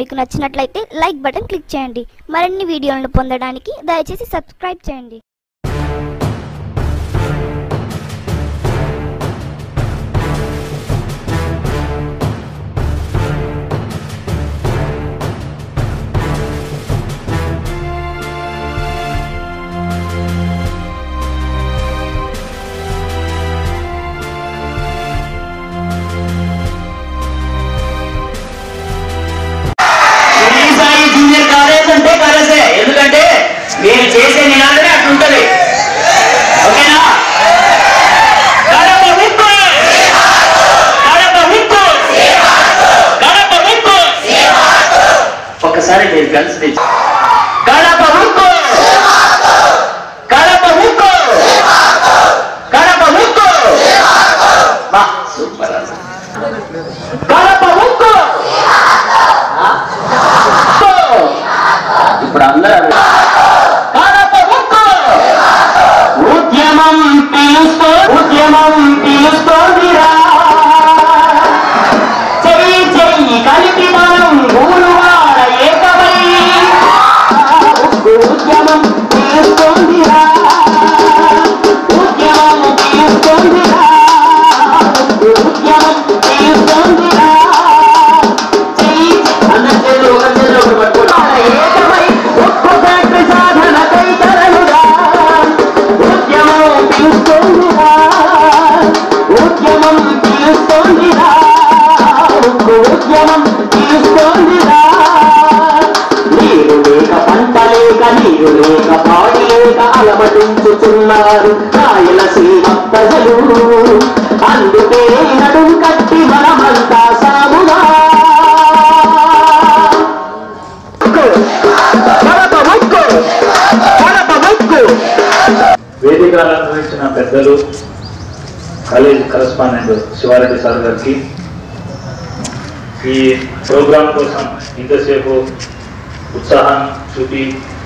మీకు నచ్చినట్లయితే like button click చేయండి మరిన్ని వీడియోలను పొందడానికి దయచేసి సబ్స్క్రైబ్ చేయండి శ్రీ సాయి జూనియర్ కాలేజ్ అంటే కాలేజే ఎందుకంటే మీరు చేసే నినాదమే అట్లుంటది ఓకేనా కడప ఉప్పు! కడప ఉప్పు! కడప ఉప్పు! ఒక్కసారి మీరు కలిసి తెచ్చి కడప ఉప్పు! కడప ఉప్పు! కడప ఉప్పు! బా, సూపర్ అసలు. కడప ఉప్పు! ఇప్పుడు అందరూ కడప ఉక్కు! ఉద్యమం పిలుస్తూ ఉద్యమం పిలుస్తోందిరా చెయ్యి చెయ్యి కలిపి మనం ఊరువాడ ఏకమై ఉక్కు ఉద్యమం పిలుస్తోందిరా ఉద్యమం పిలుస్తోందిరా ఉక్కు ఉద్యమం పిలుస్తోందిరా చెయ్యి అందరి చేతులు ఒక చేతిలో ఒకటి పట్టుకోండి. ఏకమై ఉక్కు ఫ్యాక్టరీ సాధనకై తరలురా. ఉద్యమం పిలుస్తోందిరా. ఉద్యమం పిలుస్తోందిరా. ఉక్కు ఉద్యమం పిలుస్తోందిరా. నీరు లేక పంట లేక నీరు లేక పాడి లేక అలమటించుతున్నారు రాయలసీమ ప్రజలు అందుకే నడుం కట్టి మనమంతా సాగుగా వేదిక అలంకరించిన పెద్దలు కాలేజ్ కరస్పాండెంట్ శివారెడ్డి సార్ గారికి ఈ ప్రోగ్రాం కోసం ఇంతసేపు ఉత్సాహం చూపి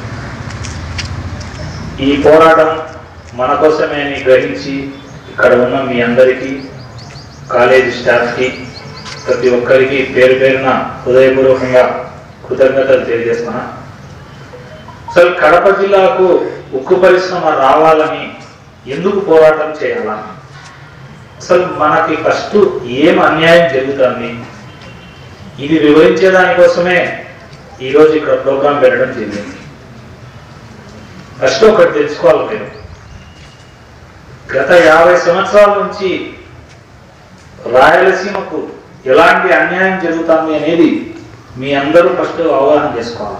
ఈ పోరాటం మన కోసమే అని గ్రహించి ఇక్కడ ఉన్న మీ అందరికీ కాలేజ్ స్టాఫ్కి ప్రతి ఒక్కరికి పేరు పేరున హృదయపూర్వకంగా కృతజ్ఞతలు తెలియజేస్తున్నా అసలు కడప జిల్లాకు ఉక్కు పరిశ్రమ రావాలని ఎందుకు పోరాటం చేయాలా అసలు మనకి ఫస్ట్ ఏం అన్యాయం జరుగుతుంది ఇది వివరించే దానికోసమే ఈరోజు ఇక్కడ ప్రోగ్రాం పెట్టడం జరిగింది ఫస్ట్ ఒకటి తెలుసుకోవాలి మీరు గత యాభై సంవత్సరాల నుంచి రాయలసీమకు ఎలాంటి అన్యాయం జరుగుతుంది అనేది మీ అందరూ ఫస్ట్ అవగాహన చేసుకోవాలి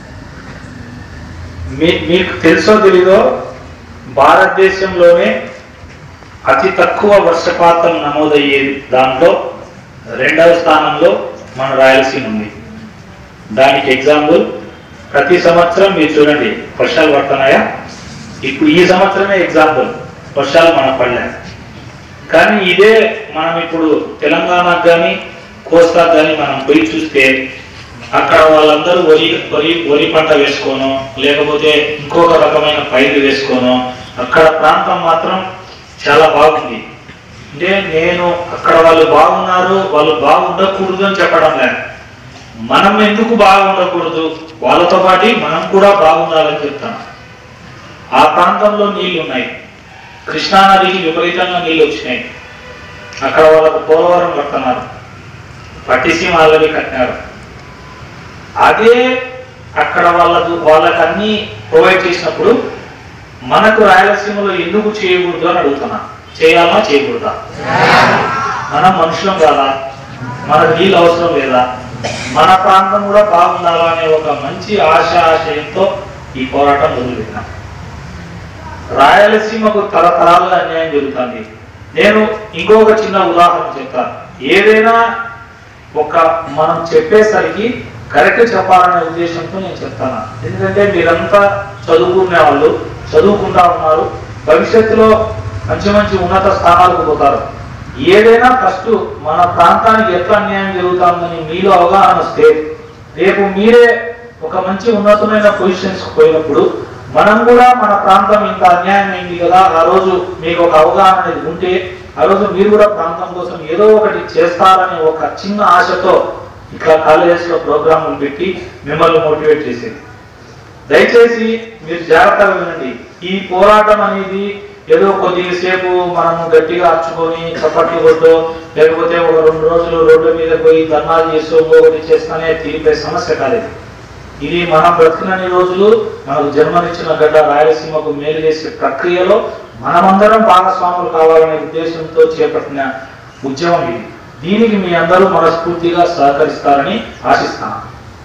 మీ మీకు తెలుసో తెలీదో భారతదేశంలోనే అతి తక్కువ వర్షపాతం నమోదయ్యే దాంట్లో రెండవ స్థానంలో మన రాయలసీమ ఉంది దానికి ఎగ్జాంపుల్ ప్రతి సంవత్సరం మీరు చూడండి వర్షాలు పడుతున్నాయా ఇప్పుడు ఈ సంవత్సరమే ఎగ్జాంపుల్ వర్షాలు మన పడలే కానీ ఇదే మనం ఇప్పుడు తెలంగాణకు కానీ కోస్తాకు కానీ మనం పోయి చూస్తే అక్కడ వాళ్ళందరూ వరి వరి వరి పంట వేసుకోను లేకపోతే ఇంకొక రకమైన పైరు వేసుకోను అక్కడ ప్రాంతం మాత్రం చాలా బాగుంది అంటే నేను అక్కడ వాళ్ళు బాగున్నారు వాళ్ళు బాగుండకూడదు అని చెప్పడం లేదు మనం ఎందుకు బాగుండకూడదు వాళ్ళతో పాటు మనం కూడా బాగుండాలని చెప్తాను ఆ ప్రాంతంలో నీళ్లు ఉన్నాయి కృష్ణానదికి విపరీతంగా నీళ్లు వచ్చినాయి అక్కడ వాళ్ళకు పోలవరం కడుతున్నారు పట్టిసీమ ఆల్రెడీ కట్టినారు అదే అక్కడ వాళ్ళకు వాళ్ళకి అన్ని ప్రొవైడ్ చేసినప్పుడు మనకు రాయలసీమలో ఎందుకు చేయకూడదు అని అడుగుతున్నా చేయాలా చేయకూడదా మనం మనుషులం కాదా మనకు నీళ్ళు అవసరం లేదా మన ప్రాంతం కూడా బాగుండాలా అనే ఒక మంచి ఆశ ఆశయంతో ఈ పోరాటం మొదలుపెట్టినాం రాయలసీమకు తరతరాలుగా అన్యాయం జరుగుతుంది నేను ఇంకొక చిన్న ఉదాహరణ చెప్తాను ఏదైనా ఒక మనం చెప్పేసరికి కరెక్ట్ చెప్పాలనే ఉద్దేశంతో నేను చెప్తాను ఎందుకంటే మీరంతా చదువుకునే వాళ్ళు చదువుకుంటా ఉన్నారు భవిష్యత్తులో మంచి మంచి ఉన్నత స్థానాలకు పోతారు ఏదైనా ఫస్ట్ మన ప్రాంతానికి ఎట్లా అన్యాయం జరుగుతుందని మీలో అవగాహన వస్తే రేపు మీరే ఒక మంచి ఉన్నతమైన పొజిషన్స్ పోయినప్పుడు మనం కూడా మన ప్రాంతం ఇంత అన్యాయం అయింది కదా ఆ రోజు మీకు ఒక అవగాహన అనేది ఉంటే ఆ రోజు మీరు కూడా ప్రాంతం కోసం ఏదో ఒకటి చేస్తారనే ఒక చిన్న ఆశతో ఇట్లా కాలేజెస్లో ప్రోగ్రాములు పెట్టి మిమ్మల్ని మోటివేట్ చేసేది దయచేసి మీరు జాగ్రత్తగా వినండి ఈ పోరాటం అనేది ఏదో కొద్దిసేపు మనం గట్టిగా అర్చుకొని చప్పట్లు కొట్టో లేకపోతే ఒక రెండు రోజులు రోడ్ల మీద పోయి ధర్నాలు చేసో ఒకటి చేస్తానే తీరిపోయే సమస్య కాలేదు ఇది మనం బ్రతికినన్ని రోజులు మనకు జన్మనిచ్చిన గడ్డ రాయలసీమకు మేలు చేసే ప్రక్రియలో మనమందరం భాగస్వాములు కావాలనే ఉద్దేశంతో చేపట్టిన ఉద్యమం ఇది దీనికి మీ అందరూ మనస్ఫూర్తిగా సహకరిస్తారని ఆశిస్తాను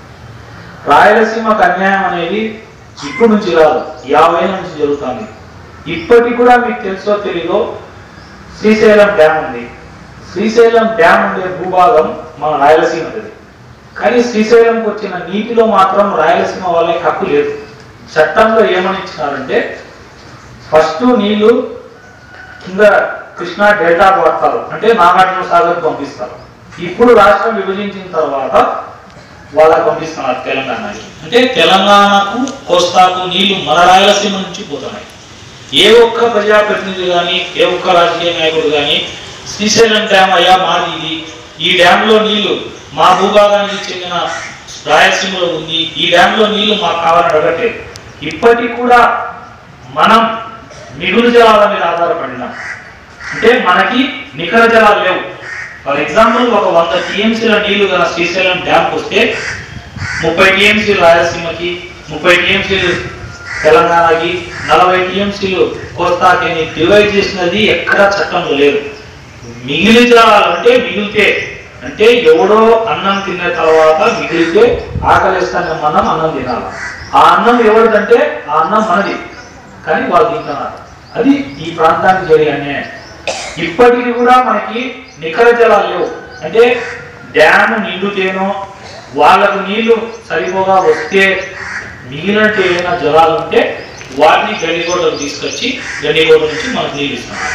రాయలసీమకు అన్యాయం అనేది ఇప్పటి నుంచి కాదు యాభై ఏళ్ళ నుంచి జరుగుతుంది ఇప్పటికి కూడా మీకు తెలుసో తెలీదో శ్రీశైలం డ్యామ్ ఉంది శ్రీశైలం డ్యామ్ ఉండే భూభాగం మన రాయలసీమది కానీ శ్రీశైలంకి వచ్చిన నీటిలో మాత్రం రాయలసీమ వాళ్ళకి హక్కు లేదు చట్టంలో ఏమని ఇచ్చినారంటే ఫస్ట్ నీళ్లు కింద కృష్ణా డెల్టా వాడతారు అంటే నాగార్జున సాగర్ పంపిస్తారు ఇప్పుడు రాష్ట్రం విభజించిన తర్వాత వాళ్ళకి పంపిస్తున్నారు తెలంగాణకి అంటే తెలంగాణకు కోస్తాకు నీళ్లు మన రాయలసీమ నుంచి పోతున్నాయి ఏ ఒక్క ప్రజాప్రతినిధి కానీ ఏ ఒక్క రాజకీయ నాయకుడు కానీ శ్రీశైలం డ్యామ్ అయ్యా మాది ఇది ఈ డ్యామ్ లో నీళ్లు మా భూభాగానికి చెందిన రాయలసీమలో ఉంది ఈ డ్యామ్ లో నీళ్లు మాకు కావాలని అడగట్లేదు ఇప్పటికి కూడా మనం మిగులు జలాల మీద ఆధారపడినాం అంటే మనకి నికర జలాలు లేవు ఫర్ ఎగ్జాంపుల్ ఒక వంద టీఎంసీల నీళ్లు గల శ్రీశైలం డ్యామ్కి వస్తే ముప్పై టీఎంసీలు రాయలసీమకి ముప్పై టీఎంసీలు తెలంగాణకి నలభై టీఎంసీలు కోస్తాకి అని డివైడ్ చేసినది ఎక్కడా చట్టంలో లేదు మిగిలి జలాలు అంటే మిగిలితే అంటే ఎవడో అన్నం తిన్న తర్వాత మిగిలితే ఆకలిస్తానే మనం అన్నం తినాలి ఆ అన్నం ఎవరిదంటే ఆ అన్నం మనది కానీ వాళ్ళు తింటున్నారు అది ఈ ప్రాంతానికి జరిగే అన్యాయం ఇప్పటికి కూడా మనకి నికర జలాలు లేవు అంటే డ్యామ్ నిండుతేనో వాళ్ళకు నీళ్లు సరిపోగా వస్తే మిగిలినట్టు ఏమైనా జలాలు ఉంటే వాటిని గడిగోడకు తీసుకొచ్చి గడిగోడ నుంచి మనకు నీళ్ళు ఇస్తున్నారు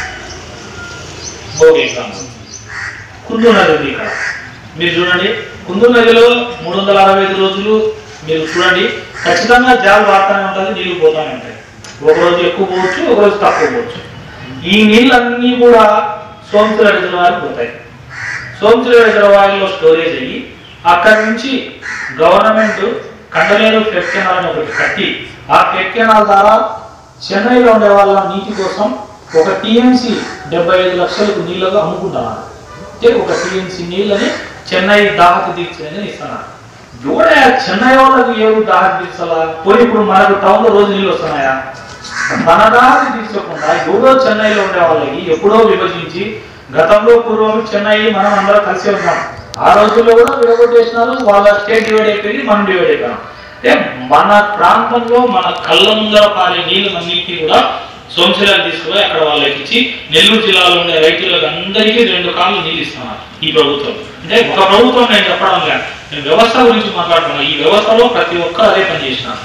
ఓకే ఎగ్జాంపుల్ కుందు నది ఉంది ఇక్కడ మీరు చూడండి కుందు నదిలో మూడు వందల అరవై ఐదు రోజులు మీరు చూడండి ఖచ్చితంగా జాలు వాడుతూనే ఉంటుంది నీళ్లు పోతానే ఉంటాయి ఒక రోజు ఎక్కువ పోవచ్చు ఒక రోజు తక్కువ పోవచ్చు ఈ నీళ్ళన్నీ కూడా సోమశిల రిజర్వాయర్ పోతాయి సోమశిల రిజర్వాయర్లో స్టోరేజ్ అయ్యి అక్కడి నుంచి గవర్నమెంట్ కండలేరు ఫ్లెక్ కెనాల్ అని ఒకటి కట్టి ఆ ఫ్లెక్ కెనాల్ ద్వారా చెన్నైలో ఉండే వాళ్ళ నీటి కోసం ఒక టీఎంసీ డెబ్బై ఐదు లక్షలకు నీళ్ళగా అమ్ముకుంటున్నారు అంటే ఒక టీఎంసీ నీళ్ళని చెన్నై దాహత తీర్చని ఇస్తున్నారు ఎవడే చెన్నై వాళ్ళకి ఏడు దాహత తీర్చాలా పోయి ఇప్పుడు మనకు టౌన్ లో రోజు నీళ్ళు వస్తున్నాయా మన దాహత తీర్చకుండా ఎవడో చెన్నైలో ఉండే వాళ్ళకి ఎప్పుడో విభజించి గతంలో పూర్వం చెన్నై మనం అందరం కలిసి ఉన్నాం ఆ రోజుల్లో కూడా విడగొట్టేసినారు వాళ్ళ స్టేట్ డివైడ్ అయిపోయింది మనం డివైడ్ అయిపోయాం అంటే మన ప్రాంతంలో మన కళ్ళ ముందర పారే నీళ్ళన్నింటినీ కూడా సోమశిలాన్ని తీసుకుపోయి అక్కడ వాళ్ళకి ఇచ్చి నెల్లూరు జిల్లాలో ఉండే రైతులకు అందరికీ రెండు కాళ్ళు నీళ్ళు ఇస్తున్నారు ఈ ప్రభుత్వం అంటే ఒక ప్రభుత్వం నేను చెప్పడం లేదు నేను వ్యవస్థ గురించి మాట్లాడుతున్నాను ఈ వ్యవస్థలో ప్రతి ఒక్కరు అదే పని చేసినారు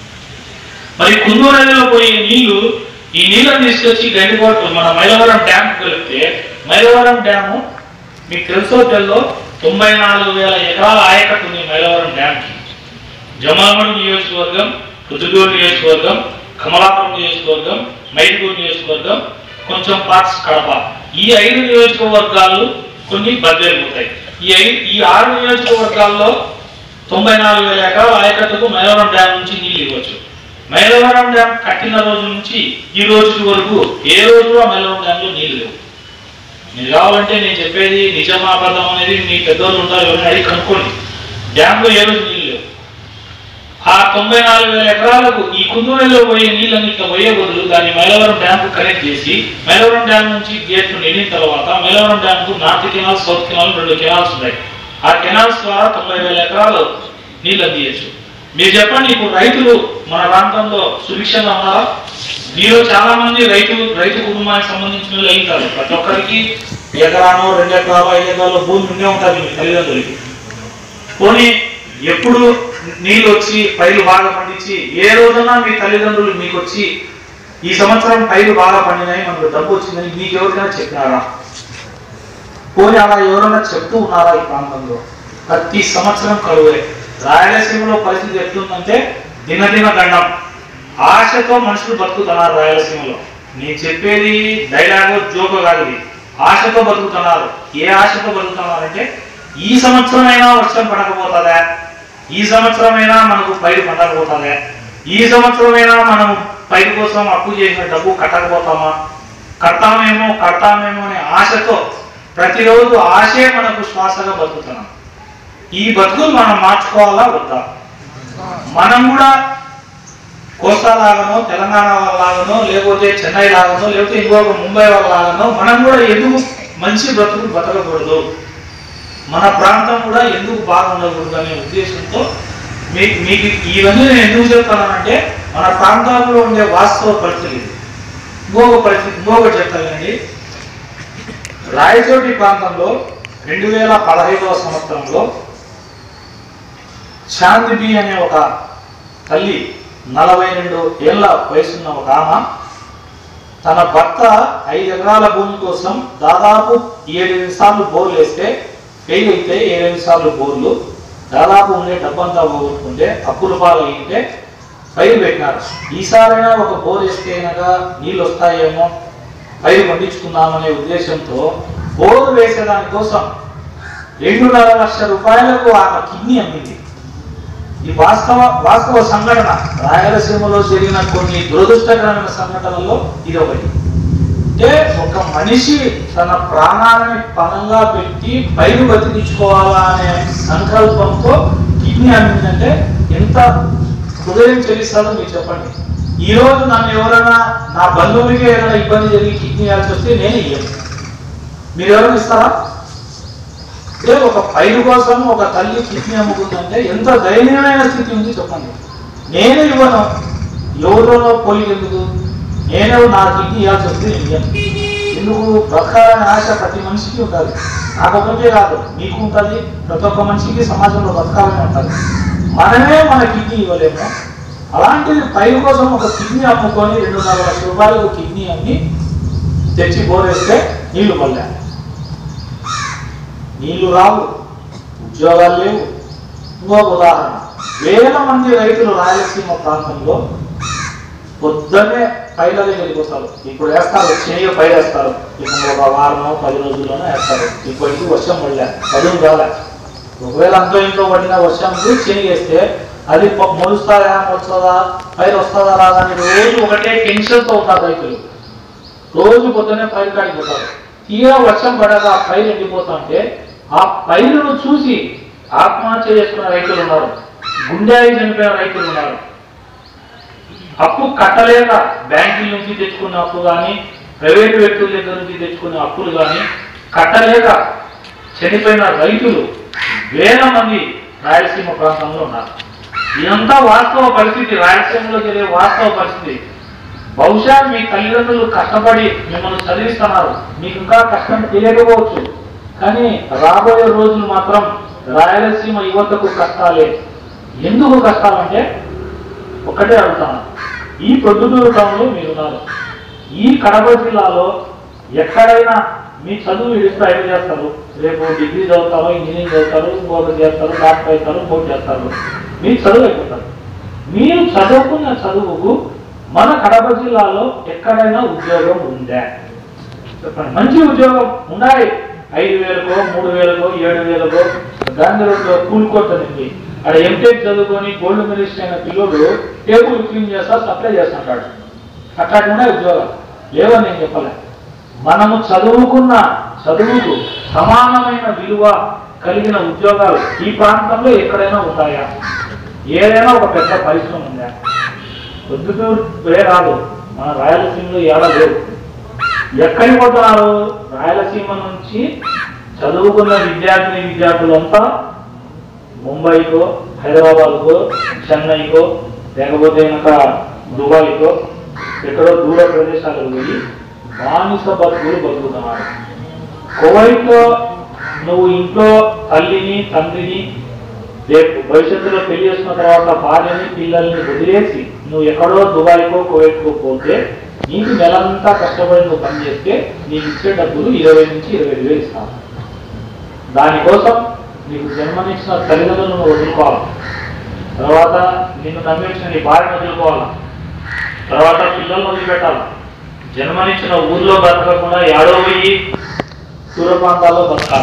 మరి కుందు నదిలో పోయే నీళ్లు ఈ నీళ్ళని తీసుకొచ్చి గండికోట మన మైలవరం డ్యామ్ కలిపితే మైలవరం డ్యాము మీకు తెలుసో తెల్లో తొంభై నాలుగు వేల ఎకరాల ఆయకట్టు ఉంది మైలవరం డ్యామ్కి జమాలమడు నియోజకవర్గం రుద్దుగూరు నియోజకవర్గం కమలాపురం నియోజకవర్గం మైదుగూరు నియోజకవర్గం కొంచెం పార్ట్స్ కడప ఈ ఐదు నియోజకవర్గాలు కొన్ని బద్దెలిపోతాయి ఈ ఐదు ఈ ఆరు నియోజకవర్గాల్లో తొంభై నాలుగు వేల ఎకరాల ఆయకట్టుకు మైలవరం డ్యామ్ నుంచి నీళ్ళు ఇవ్వచ్చు మైలవరం డ్యామ్ కట్టిన రోజు నుంచి ఈ రోజు వరకు ఏ రోజు కూడా మైలవరం డ్యామ్లో నీళ్లు లేవు మీరు కావాలంటే నేను చెప్పేది నిజమా అబద్ధం అనేది మీ పెద్దోళ్ళు ఉంటారు ఎవరైనా అడిగి కనుక్కోండి డ్యామ్లో ఏ రోజు నీళ్ళు లేవు ఆ తొంభై నాలుగు వేల ఎకరాలకు ఈ కుందునెల్లో పోయే నీళ్ళని ఇట్లా పోయే బదులు దాన్ని మైలవరం డ్యామ్ కు కనెక్ట్ చేసి మైలవరం డ్యామ్ నుంచి గేట్లు నిండిన తర్వాత మైలవరం డ్యామ్ కు నార్త్ కెనాల్ సౌత్ కెనాల్ రెండు కెనాల్స్ ఉన్నాయి ఆ కెనాల్స్ ద్వారా తొంభై వేల ఎకరాలు నీళ్ళు అందియచ్చు మీరు చెప్పండి ఇప్పుడు రైతులు మన ప్రాంతంలో సుభిక్షంగా ఉన్నారా మీలో చాలా మంది రైతు రైతు కుటుంబానికి సంబంధించిన వాళ్ళు ఉంటారు ప్రతి ఒక్కరికి ఎకరానో రెండు ఎకరాలు ఐదు ఎకరాలు భూమి ఉండే ఉంటుంది మీ తల్లిదండ్రులకి పోనీ ఎప్పుడు నీళ్ళు వచ్చి పైరు బాగా పండించి ఏ రోజున మీ తల్లిదండ్రులు మీకు వచ్చి ఈ సంవత్సరం పైరు బాగా పండినాయి మనకు డబ్బు వచ్చిందని మీకు ఎవరికైనా చెప్పినారా పోనీ అలా ఎవరైనా చెప్తూ ఉన్నారా ఈ ప్రాంతంలో ప్రతి సంవత్సరం కరువే రాయలసీమలో పరిస్థితి ఎట్లుందంటే దినదిన గండం ఆశతో మనుషులు బతుకుతున్నారు రాయలసీమలో నేను చెప్పేది డైలాగో జోకో కాదు ఇది ఆశతో బతుకుతున్నారు ఏ ఆశతో బతుకుతున్నారంటే ఈ సంవత్సరమైనా వర్షం పడకపోతుందా ఈ సంవత్సరమైనా మనకు పైరు పండకపోతుందా ఈ సంవత్సరమైనా మనం పైరు కోసం అప్పు చేసిన డబ్బు కట్టకపోతామా కడతామేమో కడతామేమో అనే ఆశతో ప్రతిరోజు ఆశే మనకు శ్వాసగా బతుకుతున్నాం ఈ బతుకులు మనం మార్చుకోవాలా వద్దా మనం కూడా కోస్తా లాగానో తెలంగాణ వాళ్ళ లాగానో లేకపోతే చెన్నై లాగానో లేకపోతే ఇంకొక ముంబై వాళ్ళ లాగానో మనం కూడా ఎందుకు మంచి బ్రతుకులు బతకకూడదు మన ప్రాంతం కూడా ఎందుకు బాగుండకూడదు అనే ఉద్దేశంతో మీకు మీకు ఇవన్నీ నేను ఎందుకు చెప్తానంటే మన ప్రాంతాల్లో ఉండే వాస్తవ పరిస్థితి ఇది. ఇంకొక పరిస్థితి ఇంకొకటి చెప్తానండి రాయచోటి ప్రాంతంలో రెండు వేల పదహైదవ సంవత్సరంలో శాంతిబి అనే ఒక తల్లి నలభై రెండు ఏళ్ల వయసున్న ఒక ఆమె తన భర్త ఐదు ఎకరాల భూమి కోసం దాదాపు ఏడెనిమిది సార్లు బోర్లు వేస్తే ఫెయిల్ అయితే ఏడెనిమిది సార్లు బోర్లు దాదాపు ఉండే డబ్బంతా పోగొట్టుకుంటే అప్పుల పాలు అయింటే పైరు పెట్టినారు ఈసారైనా ఒక బోర్ వేస్తే కనుక నీళ్ళు వస్తాయేమో పైరు పండించుకుందామనే ఉద్దేశంతో బోరు వేసేదాని కోసం రెండున్నర లక్షల రూపాయలకు ఆమె కిడ్నీ అమ్మింది ఈ వాస్తవ వాస్తవ సంఘటన రాయలసీమలో జరిగిన కొన్ని దురదృష్టకరమైన సంఘటనల్లో ఇది ఒకటి అంటే ఒక మనిషి తన ప్రాణాలని పణంగా పెట్టి పైరు బతికించుకోవాలా అనే సంకల్పంతో కిడ్నీ అమ్మిందంటే ఎంత హృదయం చెల్లిస్తుందో మీరు చెప్పండి ఈ రోజు నన్ను ఎవరైనా నా బంధువులకి ఏదైనా ఇబ్బంది జరిగి కిడ్నీ ఇవ్వాల్సి వస్తే నేను ఇయ్యను మీరు ఎవరైనా ఇస్తారా అంటే ఒక పైరు కోసం ఒక తల్లి కిడ్నీ అమ్ముకుందంటే ఎంత దయనీయమైన స్థితి ఉంది చెప్పండి నేనే ఇవ్వను ఎవరిలోనో పోలిక ఎందుకు నేనే నా కిడ్నీ ఇవ్వాల్సి వస్తే నేను ఇయ్యను ఎందుకు బ్రతకాలనే ఆశ ప్రతి మనిషికి ఉంటుంది నాకు ఒకటే కాదు మీకు ఉంటుంది ప్రతి ఒక్క మనిషికి సమాజంలో బ్రతకాలని ఉంటుంది మనమే మన కిడ్నీ ఇవ్వలేము అలాంటిది పైరు కోసం ఒక కిడ్నీ అమ్ముకొని రెండున్నర లక్షల రూపాయలకు కిడ్నీ అమ్మి తెచ్చి బోరేస్తే నీళ్లు పడలే నీళ్లు రావు ఉద్యోగాలు లేవు ఇంకొక ఉదాహరణ వేల మంది రైతులు రాయలసీమ ప్రాంతంలో పొద్దున్నే పైలకి వెళ్ళిపోతారు ఇప్పుడు వేస్తారు చేయ పైరు వేస్తారు ఇప్పుడు ఒక వారం పది రోజుల్లోనే వేస్తారు ఇప్పటికి వర్షం పడలే పదులు రాలే ఒకవేళ అంతో ఇంట్లో పడిన వర్షంకి చేయి వేస్తే అది ప- మొలుస్తాయా మొలుస్తుందా పైరు వస్తుందా రాదా అని రోజు ఒకటే టెన్షన్తో ఉంటారు రైతులు రోజు పొద్దునే పైరు కాడిపోతారు తీరా వర్షం పడగా ఆ పైరు ఎండిపోతుంటే ఆ పైరును చూసి ఆత్మహత్య చేసుకున్న రైతులు ఉన్నారు గుండె చనిపోయిన రైతులు ఉన్నారు అప్పు కట్టలేక బ్యాంకుల నుంచి తెచ్చుకున్న అప్పు కానీ ప్రైవేటు వ్యక్తుల దగ్గర నుంచి తెచ్చుకున్న అప్పులు కానీ కట్టలేక చనిపోయిన రైతులు వేల మంది రాయలసీమ ప్రాంతంలో ఉన్నారు ఇదంతా వాస్తవ పరిస్థితి రాయలసీమలో జరిగే వాస్తవ పరిస్థితి బహుశా మీ తల్లిదండ్రులు కష్టపడి మిమ్మల్ని చదివిస్తున్నారు మీకు ఇంకా కష్టం తెలియకపోవచ్చు కానీ రాబోయే రోజులు మాత్రం రాయలసీమ యువతకు కష్టాలే ఎందుకు కష్టాలంటే ఒక్కటే అడుగుతాను ఈ ప్రొద్దుటూరు టౌన్లో మీరున్నారు ఈ కడప జిల్లాలో ఎక్కడైనా మీ చదువు ఇడిస్తే ఏం చేస్తారు రేపు డిగ్రీ చదువుతారు ఇంజనీరింగ్ చదువుతారు ఇంకొకటి చేస్తారు డాక్టర్ అవుతారు ఇంకోటి చేస్తారు మీరు చదువు అయిపోతారు మీరు చదువుకున్న చదువుకు మన కడప జిల్లాలో ఎక్కడైనా ఉద్యోగం ఉందా చెప్పండి మంచి ఉద్యోగం ఉండాలి ఐదు వేలకో మూడు వేలకో ఏడు వేలకో గాంధీ రోడ్లో కూలుకోతుంది అక్కడ ఎంటెక్ చదువుకొని గోల్డ్ మెడలిస్ట్ అయిన పిల్లలు టేబుల్ క్లీన్ చేస్తా సప్లై చేస్తుంటాడు అట్లాంటి ఉన్నాయి ఉద్యోగాలు లేవని నేను చెప్పలే మనము చదువుకున్న చదువుకు సమానమైన విలువ కలిగిన ఉద్యోగాలు ఈ ప్రాంతంలో ఎక్కడైనా ఉంటాయా ఏదైనా ఒక పెద్ద పరిశ్రమ ఉందా పొద్దుటూరు రాదు మన రాయలసీమలో ఏడా లేవు ఎక్కడికి పోతున్నారు రాయలసీమ నుంచి చదువుకున్న విద్యార్థిని విద్యార్థులంతా ముంబైకో హైదరాబాద్కో చెన్నైకో లేకపోతే ఇంకా దుబాయ్కో ఎక్కడో దూర ప్రదేశాలకు వెళ్ళి బానిస బతుకులు బతుకుతున్నారు కువైట్లో నువ్వు ఇంట్లో తల్లిని తండ్రిని రేపు భవిష్యత్తులో పెళ్లి చేసుకున్న తర్వాత భార్యని పిల్లల్ని వదిలేసి నువ్వు ఎక్కడో దుబాయ్కో కువైట్కో పోతే నీకు నెలంతా కష్టపడి నువ్వు పని చేస్తే నీకు ఇచ్చే డబ్బులు ఇరవై నుంచి ఇరవై ఐదు వేలు ఇస్తాను దానికోసం నీకు జన్మనిచ్చిన తల్లిదండ్రులను నువ్వు వదులుకోవాలి తర్వాత నిన్ను నమ్మించిన నీ భార్యను వదులుకోవాలి తర్వాత పిల్లలను వదిలిపెట్టాలి జన్మనిచ్చిన ఊర్లో బతకకుండా ఏడో పోయి దూర ప్రాంతాల్లో బతకాలి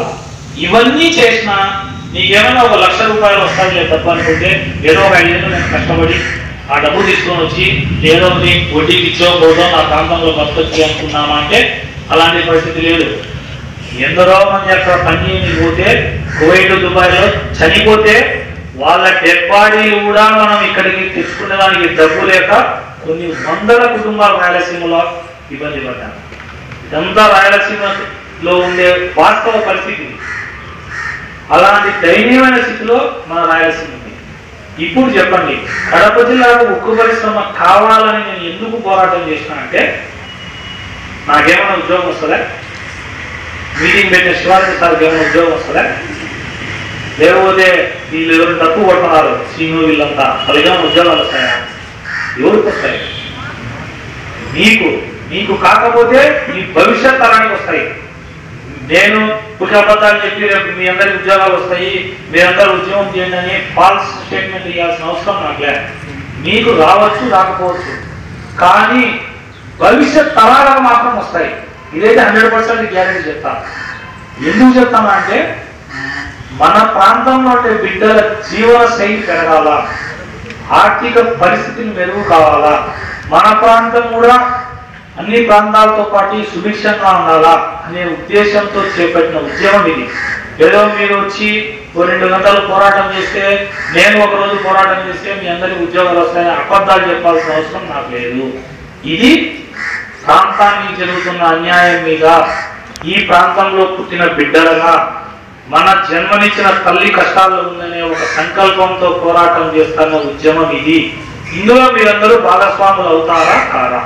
ఇవన్నీ చేసినా నీకేమైనా ఒక లక్ష రూపాయలు వస్తాయి తప్ప అనుకుంటే ఏదో ఒక ఐదేళ్ళు నేను కష్టపడి ఆ డబ్బు తీసుకొని వచ్చి ఏదో ఒకటి వడ్డీకి ఇచ్చో పోదో నా ప్రాంతంలో బతకొచ్చి అనుకున్నామా అంటే అలాంటి పరిస్థితి లేదు ఎందరో మంది అక్కడ పని చేయడానికి పోతే కువైట్ దుబాయ్లో చనిపోతే వాళ్ళ డెడ్ బాడీలు కూడా మనం ఇక్కడికి తెచ్చుకునే దానికి డబ్బు లేక కొన్ని వందల కుటుంబాలు రాయలసీమలో ఇబ్బంది పడ్డారు ఇదంతా రాయలసీమలో ఉండే వాస్తవ పరిస్థితి ఇది. అలాంటి దయనీయమైన స్థితిలో మన రాయలసీమ ఉంది ఇప్పుడు చెప్పండి కడప జిల్లాకు ఉక్కు పరిశ్రమ కావాలని నేను ఎందుకు పోరాటం చేసిన అంటే నాకేమైనా ఉద్యోగం వస్తుందా మీటింగ్ పెట్టిన శివాజీ సార్కి ఏమైనా ఉద్యోగం వస్తుందా లేకపోతే వీళ్ళు ఎవరు తప్పు కొడుతున్నారు సీను వీళ్ళంతా వాళ్ళకి ఏమైనా ఉద్యోగాలు వస్తాయా ఎవరికి వస్తాయి నీకు నీకు కాకపోతే నీ భవిష్యత్ తరానికి వస్తాయి నేను ఒక అబద్ధాలు చెప్పి రేపు మీ అందరికి ఉద్యోగాలు వస్తాయి మీరందరూ ఉద్యోగం చేయండి అని ఫాల్స్ స్టేట్మెంట్ ఇవ్వాల్సిన అవసరం నాకు లేదు మీకు రావచ్చు రాకపోవచ్చు కానీ భవిష్యత్ తరాలకు మాత్రం వస్తాయి ఇదైతే హండ్రెడ్ పర్సెంట్ గ్యారెంటీ చెప్తాను ఎందుకు చెప్తాను అంటే మన ప్రాంతంలో ఉండే బిడ్డల జీవన శైలి పెరగాల ఆర్థిక పరిస్థితిని మెరుగు కావాలా మన ప్రాంతం కూడా అన్ని ప్రాంతాలతో పాటు సుభిక్షంగా ఉండాలా అనే ఉద్దేశంతో చేపట్టిన ఉద్యమం ఇది ఏదో మీరు వచ్చి ఓ రెండు గంటలు పోరాటం చేస్తే నేను ఒక రోజు పోరాటం చేస్తే మీ అందరికి ఉద్యోగాలు వస్తాయని అబద్ధాలు చెప్పాల్సిన అవసరం నాకు లేదు ఇది ప్రాంతానికి జరుగుతున్న అన్యాయం మీద ఈ ప్రాంతంలో పుట్టిన బిడ్డలుగా మన జన్మనిచ్చిన తల్లి కష్టాల్లో ఉందనే ఒక సంకల్పంతో పోరాటం చేస్తున్న ఉద్యమం ఇది ఇందులో మీరందరూ భాగస్వాములు అవుతారా కారా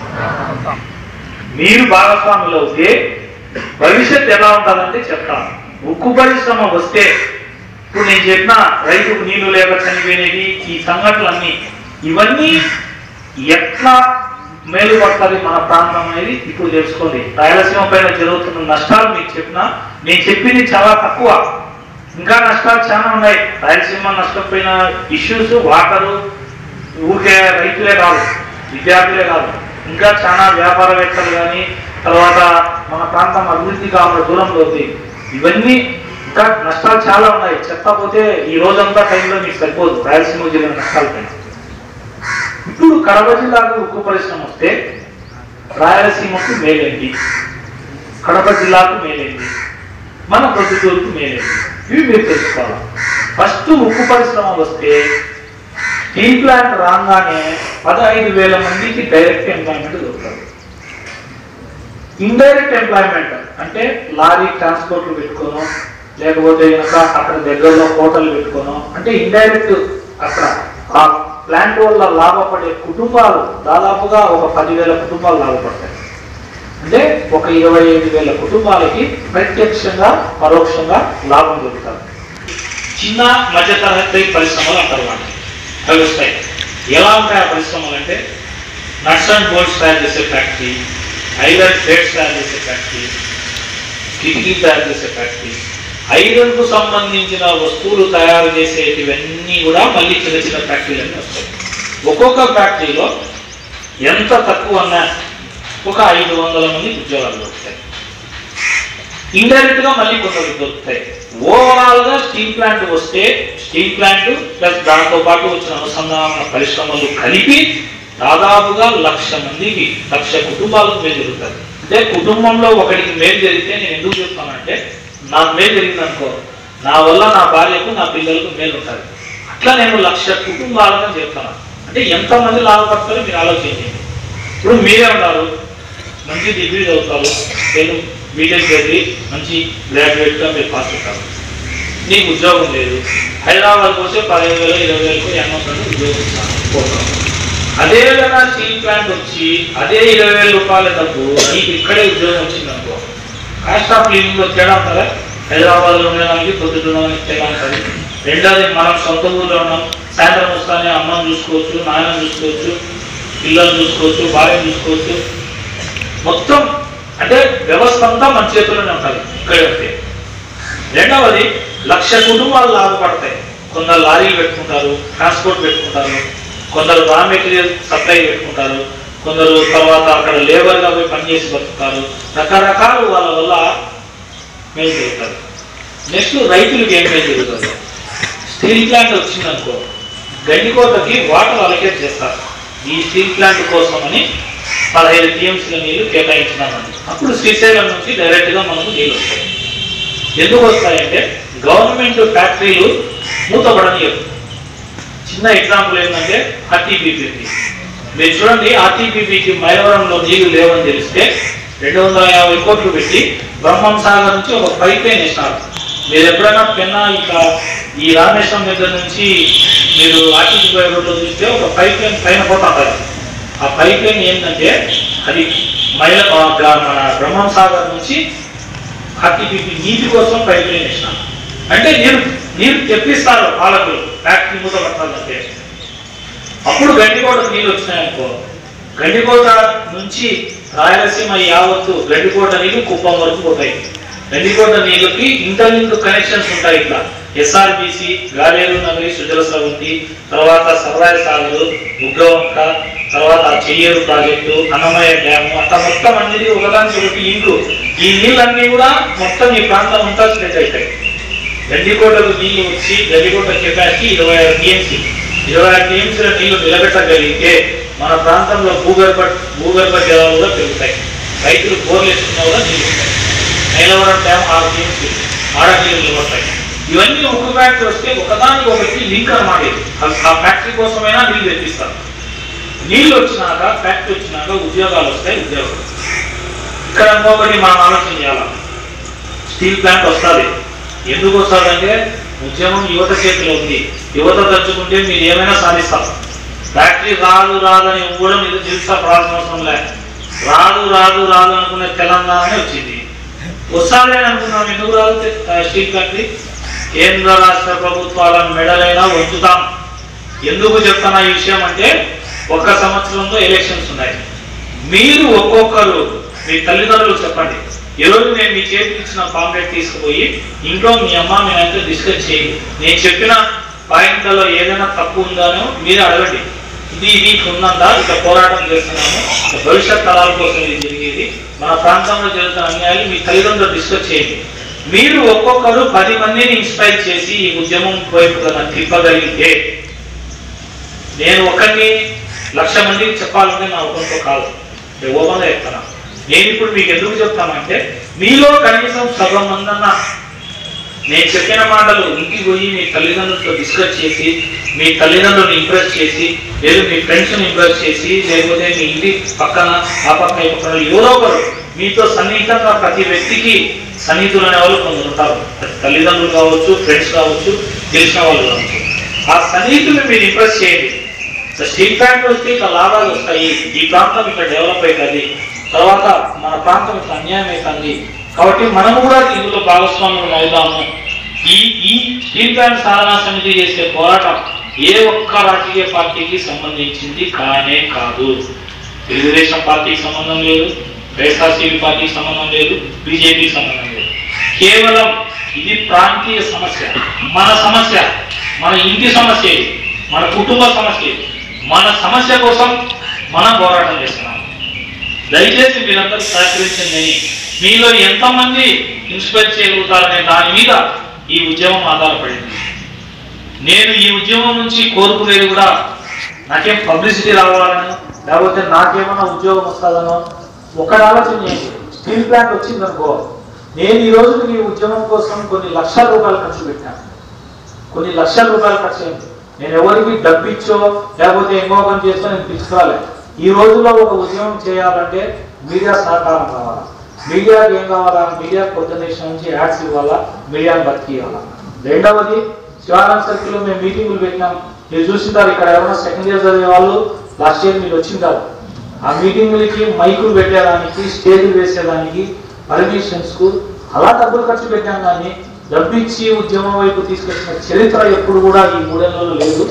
మీరు భాగస్వాములు అవుతే భవిష్యత్ ఎలా ఉంటుందంటే చెప్తాను ఉక్కు పరిశ్రమ వస్తే ఇప్పుడు నేను చెప్పిన రైతుకు నీళ్లు లేక చనిపోయినవి ఈ సంఘటనలన్నీ ఇవన్నీ ఎట్లా మేలుపడుతుంది మన ప్రాంతం అనేది ఇప్పుడు తెలుసుకోండి రాయలసీమ పైన జరుగుతున్న నష్టాలు మీకు చెప్పిన నేను చెప్పింది చాలా తక్కువ ఇంకా నష్టాలు చాలా ఉన్నాయి రాయలసీమ నష్టపోయిన ఇష్యూస్ వాటరు ఊరికే రైతులే కాదు విద్యార్థులే కాదు ఇంకా చాలా వ్యాపారవేత్తలు కానీ తర్వాత మన ప్రాంతం అభివృద్ధి కావాల దూరంలో ఉంది ఇవన్నీ ఇంకా నష్టాలు చాలా ఉన్నాయి చెప్పకపోతే ఈ రోజంతా టైంలో మీకు సరిపోదు రాయలసీమ జిల్లా నష్టాలపైన ఇప్పుడు కడప జిల్లాకు ఉక్కు పరిశ్రమ వస్తే రాయలసీమకు మేలేంటి కడప జిల్లాకు మేలేంటి మన ప్రొద్దుటూరుకు మేలేంటి ఇవి మీరు తెలుసుకోవాలి ఫస్ట్ ఉక్కు పరిశ్రమ వస్తే స్టీల్ ప్లాంట్ రాగానే పదహైదు వేల మందికి డైరెక్ట్ ఎంప్లాయ్మెంట్ దొరుకుతుంది ఇండైరెక్ట్ ఎంప్లాయ్మెంట్ అంటే లారీ ట్రాన్స్పోర్ట్లు పెట్టుకోను లేకపోతే కనుక అక్కడ దగ్గరలో హోటల్ పెట్టుకోను అంటే ఇండైరెక్ట్ అక్కడ ఆ ప్లాంట్ వల్ల లాభపడే కుటుంబాలు దాదాపుగా ఒక పదివేల కుటుంబాలు లాభపడతాయి అంటే ఒక ఇరవై ఐదు వేల కుటుంబాలకి ప్రత్యక్షంగా పరోక్షంగా లాభం దొరుకుతుంది చిన్న మధ్యతరగతి పరిశ్రమలు అంటారు వాటిని అవి వస్తాయి ఎలా ఉంటాయి ఆ పరిశ్రమలు అంటే నట్స్ అండ్ బోల్ట్స్ తయారు చేసే ఫ్యాక్టరీ ఐరన్ ప్లేట్స్ తయారు చేసే ఫ్యాక్టరీ కిటికీ తయారు చేసే ఫ్యాక్టరీ ఐరన్ కు సంబంధించిన వస్తువులు తయారు చేసేటివన్నీ కూడా మళ్ళీ చిన్న చిన్న ఫ్యాక్టరీలన్నీ వస్తాయి ఒక్కొక్క ఫ్యాక్టరీలో ఎంత తక్కువ అన్నా ఒక ఐదు వందల మంది ఉద్యోగాలు దొరుకుతాయి ఇండైరెక్ట్ గా మళ్ళీ కొందరు దొరుకుతాయి ఓవరాల్ గా స్టీల్ ప్లాంట్ వస్తే స్టీల్ ప్లాంట్ ప్లస్ దాంతో పాటు వచ్చిన అనుసంధాన పరిశ్రమలు కలిపి దాదాపుగా లక్ష మందికి లక్ష కుటుంబాలకు మేలు జరుగుతుంది అంటే కుటుంబంలో ఒకరికి మేలు జరిగితే నేను ఎందుకు చెప్తానంటే నాకు మేలు జరిగింది అనుకో నా వల్ల నా భార్యకు నా పిల్లలకు మేలు ఉంటుంది అట్లా నేను లక్ష కుటుంబాలను చెప్తాను అంటే ఎంతమంది లాభపడతారో మీరు ఆలోచించండి ఇప్పుడు మీరే ఉన్నారు మంచి డిగ్రీ చదువుతారు నేను బీటెక్ చదివి మంచి గ్రాడ్యుయేట్గా మీరు పాస్ అవుతారు నీకు ఉద్యోగం లేదు హైదరాబాద్కి వస్తే పదిహేను వేలు ఇరవై వేలకు ఎన్నో ఉద్యోగం ఇస్తాను పోతాం అదే విధంగా స్టీల్ ప్లాంట్ వచ్చి అదే ఇరవై వేల రూపాయల డబ్బు నీకు ఇక్కడే ఉద్యోగం వచ్చింది అనుకో కాస్ట్ ఆఫ్ లివింగ్ లో తేడా ఉంటుందా హైదరాబాద్లో ఉండడానికి పొద్దుటడానికి తేడా ఉంటుంది రెండోది మనం సొంత ఊర్లో ఉన్నాం సాయంత్రం వస్తానే అమ్మని చూసుకోవచ్చు నాయన చూసుకోవచ్చు పిల్లలు చూసుకోవచ్చు భార్యను చూసుకోవచ్చు మొత్తం అంటే వ్యవస్థ అంతా మన చేతుల్లోనే ఉంటుంది ఇక్కడే ఉంటే రెండవది లక్ష కుటుంబాలు లాభపడతాయి కొందరు లారీలు పెట్టుకుంటారు ట్రాన్స్పోర్ట్ పెట్టుకుంటారు కొందరు రా మెటీరియల్ సప్లై పెట్టుకుంటారు కొందరు తర్వాత అక్కడ లేబర్గా పోయి పనిచేసి బతుకుతారు రకరకాలు వాళ్ళ వల్ల మేలు జరుగుతుంది నెక్స్ట్ రైతులకు ఏం మేలు జరుగుతుంది స్టీల్ ప్లాంట్ వచ్చిందనుకో గండికోటకి వాటర్ అలకేట్ చేస్తారు ఈ స్టీల్ ప్లాంట్ కోసం అని పదహైదు టీఎంసీల నీళ్లు కేటాయించినామని అప్పుడు శ్రీశైలం నుంచి డైరెక్ట్గా మనకు నీళ్ళు వస్తాయి ఎందుకు వస్తాయంటే గవర్నమెంట్ ఫ్యాక్టరీలు మూతపడనియరు చిన్న ఎగ్జాంపుల్ ఏంటంటే ఆర్టీపీపీకి మీరు చూడండి ఆర్టీపీపీకి మైలవరంలో నీళ్లు లేవని తెలిస్తే రెండు వందల యాభై కోట్లు పెట్టి బ్రహ్మం సాగర్ నుంచి ఒక పైప్ లైన్ వేసినారు మీరు ఎప్పుడైనా పెన్నా ఇక ఈ రామేశ్వరం దగ్గర నుంచి మీరు ఆర్టీపీ రోడ్లో చూస్తే ఒక పైప్ లైన్ పైన పోతుంటారు ఆ పైప్ లైన్ ఏంటంటే అది మైల ఆ, గా- మన బ్రహ్మం సాగర్ నుంచి ఆర్టీపీపీ నీటి కోసం పైప్ లైన్ వేసినారు అంటే నీరు నీరు తెప్పిస్తారు పాలకులు ఫ్యాక్టరీ మూత పట్టాలంటే అప్పుడు గండికోట నీళ్ళు వచ్చినాయనుకో గండికోట నుంచి రాయలసీమ యావత్తు గండికోట నీళ్లు కుప్పం వరకు పోతాయి గండికోట నీళ్ళకి ఇంటర్లింక్ కనెక్షన్స్ ఉంటాయి ఇట్లా ఎస్ఆర్బిసి గాలేరు నగరి సుజల స్రవంతి తర్వాత సర్వాయ సాగర్ ఉగ్రవంక తర్వాత చెయ్యేరు ప్రాజెక్టు అన్నమయ్య డ్యాము అట్లా మొత్తం అన్నిటి ఒకదానికి ఒకటి ఇండ్లు ఈ నీళ్ళన్నీ కూడా మొత్తం ఈ ప్రాంతం అంతా స్ప్రెడ్ అవుతాయి గండికోటకు నీళ్లు వచ్చి గండికోట కెపాసిటీ ఇరవై ఆరు టీఎంసీ ఇరవై ఆరు టీఎంసీల నీళ్లు నిలబెట్టగలిగితే మన ప్రాంతంలో భూగర్భ భూగర్భ జలాలు కూడా పెరుగుతాయి రైతులు బోర్లు వేసుకున్నా కూడా నీళ్లు ఉంటాయి నైలవరం డ్యామ్ ఆరు టీఎంసీ ఆడ నీళ్లు నిలబడతాయి ఇవన్నీ ఒక ఫ్యాక్టరీ వస్తే ఒకదానికి ఒకటి లింక్ అనమాట ఇది. ఆ- ఆ ఫ్యాక్టరీ కోసమైనా నీళ్లు తెప్పిస్తారు నీళ్లు వచ్చినాక ఫ్యాక్టరీ వచ్చినాక ఉద్యోగాలు వస్తాయి ఉద్యోగాలు ఇక్కడ ఇంకొకటి మనం ఆలోచన చేయాలి స్టీల్ ప్లాంట్ వస్తుంది ఎందుకు వస్తుందంటే ఉద్యమం యువత చేతిలో ఉంది యువత తలుచుకుంటే మీరు ఏమైనా సాధిస్తారు ఫ్యాక్టరీ రాదు రాదు అని కూడా మీరు నిరుత్సాహపడాల్సిన అవసరం లే రాదు రాదు రాదు అనుకునే తెలంగాణనే వచ్చింది వస్తాది అని అనుకున్నాం ఎందుకు రాదు తె- ఆ, స్టీల్ ఫ్యాక్టరీ కేంద్ర రాష్ట్ర ప్రభుత్వాల మెడలైనా వంచుతాం ఎందుకు చెప్తున్నా ఈ విషయం అంటే ఒక్క సంవత్సరంలో ఎలక్షన్స్ ఉన్నాయి మీరు ఒక్కొక్కరు మీ తల్లిదండ్రులు చెప్పండి ఈ రోజు నేను మీ చేతికి ఇచ్చిన పాంప్లెట్ తీసుకుపోయి ఇంట్లో మీ అమ్మ మీ నాయనతో డిస్కస్ చేయండి నేను చెప్పిన పాయింట్లలో ఏదైనా తప్పు ఉందానో మీరు అడగండి ఇది ఇది ఉందందా ఇక పోరాటం చేస్తున్నాము ఇక భవిష్యత్ తరాల కోసం ఇది జరిగేది మన ప్రాంతంలో జరుగుతున్న అన్యాయాలు మీ తల్లిదండ్రులు డిస్కస్ చేయండి మీరు ఒక్కొక్కరు పది మందిని ఇన్స్పైర్ చేసి ఈ ఉద్యమం వైపు కనుక తిప్పగలిగితే నేను ఒకరిని లక్ష మందికి చెప్పాలంటే నా ఒకంతో కాదు నేను ఓపెన్గా చెప్తాను నేను ఇప్పుడు మీకు ఎందుకు చెప్తానంటే మీలో కనీసం సగం మందన్న నేను చెప్పిన మాటలు ఇంటికి పోయి మీ తల్లిదండ్రులతో డిస్కస్ చేసి మీ తల్లిదండ్రులను ఇంప్రెస్ చేసి లేదు మీ ఫ్రెండ్స్ని ఇంప్రెస్ చేసి లేకపోతే మీ ఇంటి పక్కన ఆ పక్కన ఈ పక్కన ఎవరో ఒకరు మీతో సన్నిహితంగా ప్రతి వ్యక్తికి సన్నిహితులు అనే వాళ్ళు కొందరు ఉంటారు అది తల్లిదండ్రులు కావచ్చు ఫ్రెండ్స్ కావచ్చు తెలిసిన వాళ్ళు కావచ్చు ఆ సన్నిహితులు మీరు ఇంప్రెస్ చేయండి స్టీల్ ప్లాంట్ వస్తే ఇట్లా లాభాలు వస్తాయి ఈ ప్రాంతం ఇక్కడ డెవలప్ అవుతుంది తర్వాత మన ప్రాంతం ఇట్లా అన్యాయం అవుతుంది కాబట్టి మనం కూడా ఇందులో భాగస్వాములు అవుదాము ఈ ఈ స్టీల్ ప్లాంట్ సాధనా సమితి చేసే పోరాటం ఏ ఒక్క రాజకీయ పార్టీకి సంబంధించింది కానే కాదు తెలుగుదేశం పార్టీకి సంబంధం లేదు వైఎస్ఆర్సీపీ పార్టీకి సంబంధం లేదు బీజేపీకి సంబంధం లేదు కేవలం ఇది ప్రాంతీయ సమస్య మన సమస్య మన ఇంటి సమస్య ఇది మన కుటుంబ సమస్య ఇది మన సమస్య కోసం మనం పోరాటం చేస్తున్నాం దయచేసి మీరందరూ సహకరించండి మీలో ఎంతమంది ఇన్స్పైర్ చేయగలుగుతారనే దాని మీద ఈ ఉద్యమం ఆధారపడింది నేను ఈ ఉద్యమం నుంచి కోరుకునేది కూడా నాకేం పబ్లిసిటీ రావాలని లేకపోతే నాకేమైనా ఉద్యోగం వస్తుందనో ఒకటి ఆలోచన చేయండి స్టీల్ ప్లాంట్ వచ్చిందనుకో నేను ఈ రోజు ఈ ఉద్యమం కోసం కొన్ని లక్షల రూపాయలు ఖర్చు పెట్టాను కొన్ని లక్షల రూపాయలు ఖర్చు అయింది నేను ఎవరికి డబ్బిచ్చో లేకపోతే ఇంకో పని చేస్తో నేను తీసుకురాలే ఈ రోజుల్లో ఒక ఉద్యమం చేయాలంటే మీడియా సహకారం కావాలా మీడియాకి ఏం కావాలా మీడియా కోఆర్డినేషన్ నుంచి యాడ్స్ ఇవ్వాలా మీడియాని బతికియాలా రెండవది శివానంద్ సర్కిల్ మేము మీటింగులు పెట్టినాం మీరు చూసింటారు ఇక్కడ ఎవరైనా సెకండ్ ఇయర్ చదివే వాళ్ళు లాస్ట్ ఇయర్ మీరు వచ్చింటారు ఆ మీటింగులకి మైకులు పెట్టేదానికి స్టేజ్లు వేసేదానికి పర్మిషన్స్ కు అలా డబ్బులు ఖర్చు పెట్టాం కానీ డబ్బిచ్చి ఉద్యమం వైపు తీసుకొచ్చిన చరిత్ర ఎప్పుడు కూడా ఈ మూడేళ్లలో లేదు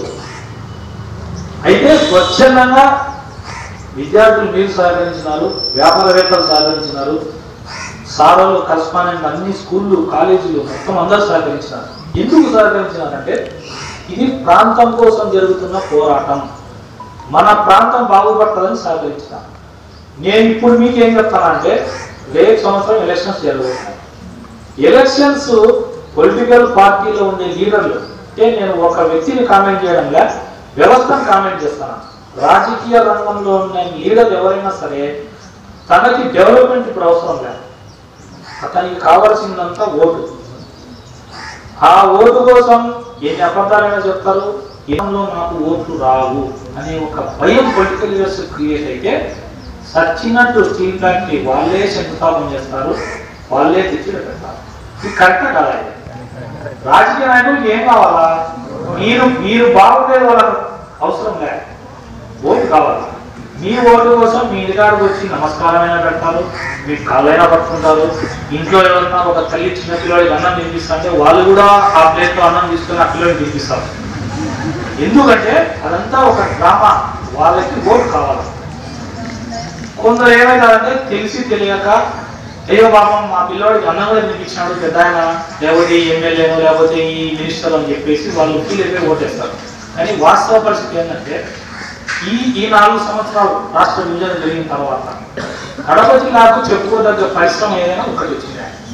అయితే స్వచ్ఛందంగా విద్యార్థులు మీరు సహకరించినారు వ్యాపారవేత్తలు సహకరించినారు సారలు కరస్పాండెంట్ అన్ని స్కూళ్ళు కాలేజీలు మొత్తం అందరూ సహకరించినారు ఎందుకు సహకరించినారంటే ఇది ప్రాంతం కోసం జరుగుతున్న పోరాటం మన ప్రాంతం బాగుపడాలని సహకరించిన నేను ఇప్పుడు మీకు ఏం చెప్తానంటే రేపు సంవత్సరం ఎలక్షన్స్ జరుగుతున్నాయి ఎలక్షన్స్ పొలిటికల్ పార్టీలో ఉండే లీడర్లు అంటే నేను ఒక వ్యక్తిని కామెంట్ చేయడంలా వ్యవస్థను కామెంట్ చేస్తాను రాజకీయ రంగంలో ఉన్న లీడర్ ఎవరైనా సరే తనకి డెవలప్మెంట్ ఇప్పుడు అవసరం లేదు అతనికి కావాల్సిందంతా ఓటు ఆ ఓటు కోసం ఎన్ని అబద్ధాలైనా చెప్తారు ఏమంలో నాకు ఓట్లు రావు అనే ఒక భయం పొలిటికల్ లీడర్స్ క్రియేట్ అయితే సచ్చినట్టు స్టీల్ ఫ్యాక్టరీ వాళ్ళే శంకుస్థాపన చేస్తారు వాళ్ళే తెచ్చి పెడతారు ఇది కరెక్ట్ కదా ఇది? రాజకీయ నాయకులకు ఏం కావాలా మీరు మీరు బాగుండేది వాళ్ళకి అవసరం లేదు ఓటు కావాలి మీ ఓటు కోసం మీ ఇంటికాడికి వచ్చి నమస్కారమైనా పెడతారు మీ కాళ్ళైనా పట్టుకుంటారు ఇంట్లో ఎవరన్నా ఒక తల్లి చిన్న పిల్లలకి అన్నం తినిపిస్తుంటే వాళ్ళు కూడా ఆ ప్లేట్లో అన్నం తీసుకొని ఆ పిల్లలకి తినిపిస్తారు ఎందుకంటే అదంతా ఒక డ్రామా వాళ్ళకి ఓటు కావాలి కొందరు ఏమైందంటే తెలిసి తెలియక అయ్యో పాపం మా పిల్లోడికి అన్నం కూడా తినిపించినాడు పెద్ద ఆయన లేకపోతే ఈ ఎమ్మెల్యేను లేకపోతే ఈ మినిస్టర్ అని చెప్పేసి వాళ్ళు ఫీల్ అయిపోయి ఓటేస్తారు కానీ వాస్తవ పరిస్థితి ఏంటంటే ఈ ఈ నాలుగు సంవత్సరాలు రాష్ట్ర విభజన జరిగిన తర్వాత కడప జిల్లాకు చెప్పుకోదగ్గ పరిశ్రమ ఏదైనా ఒకటి వచ్చింది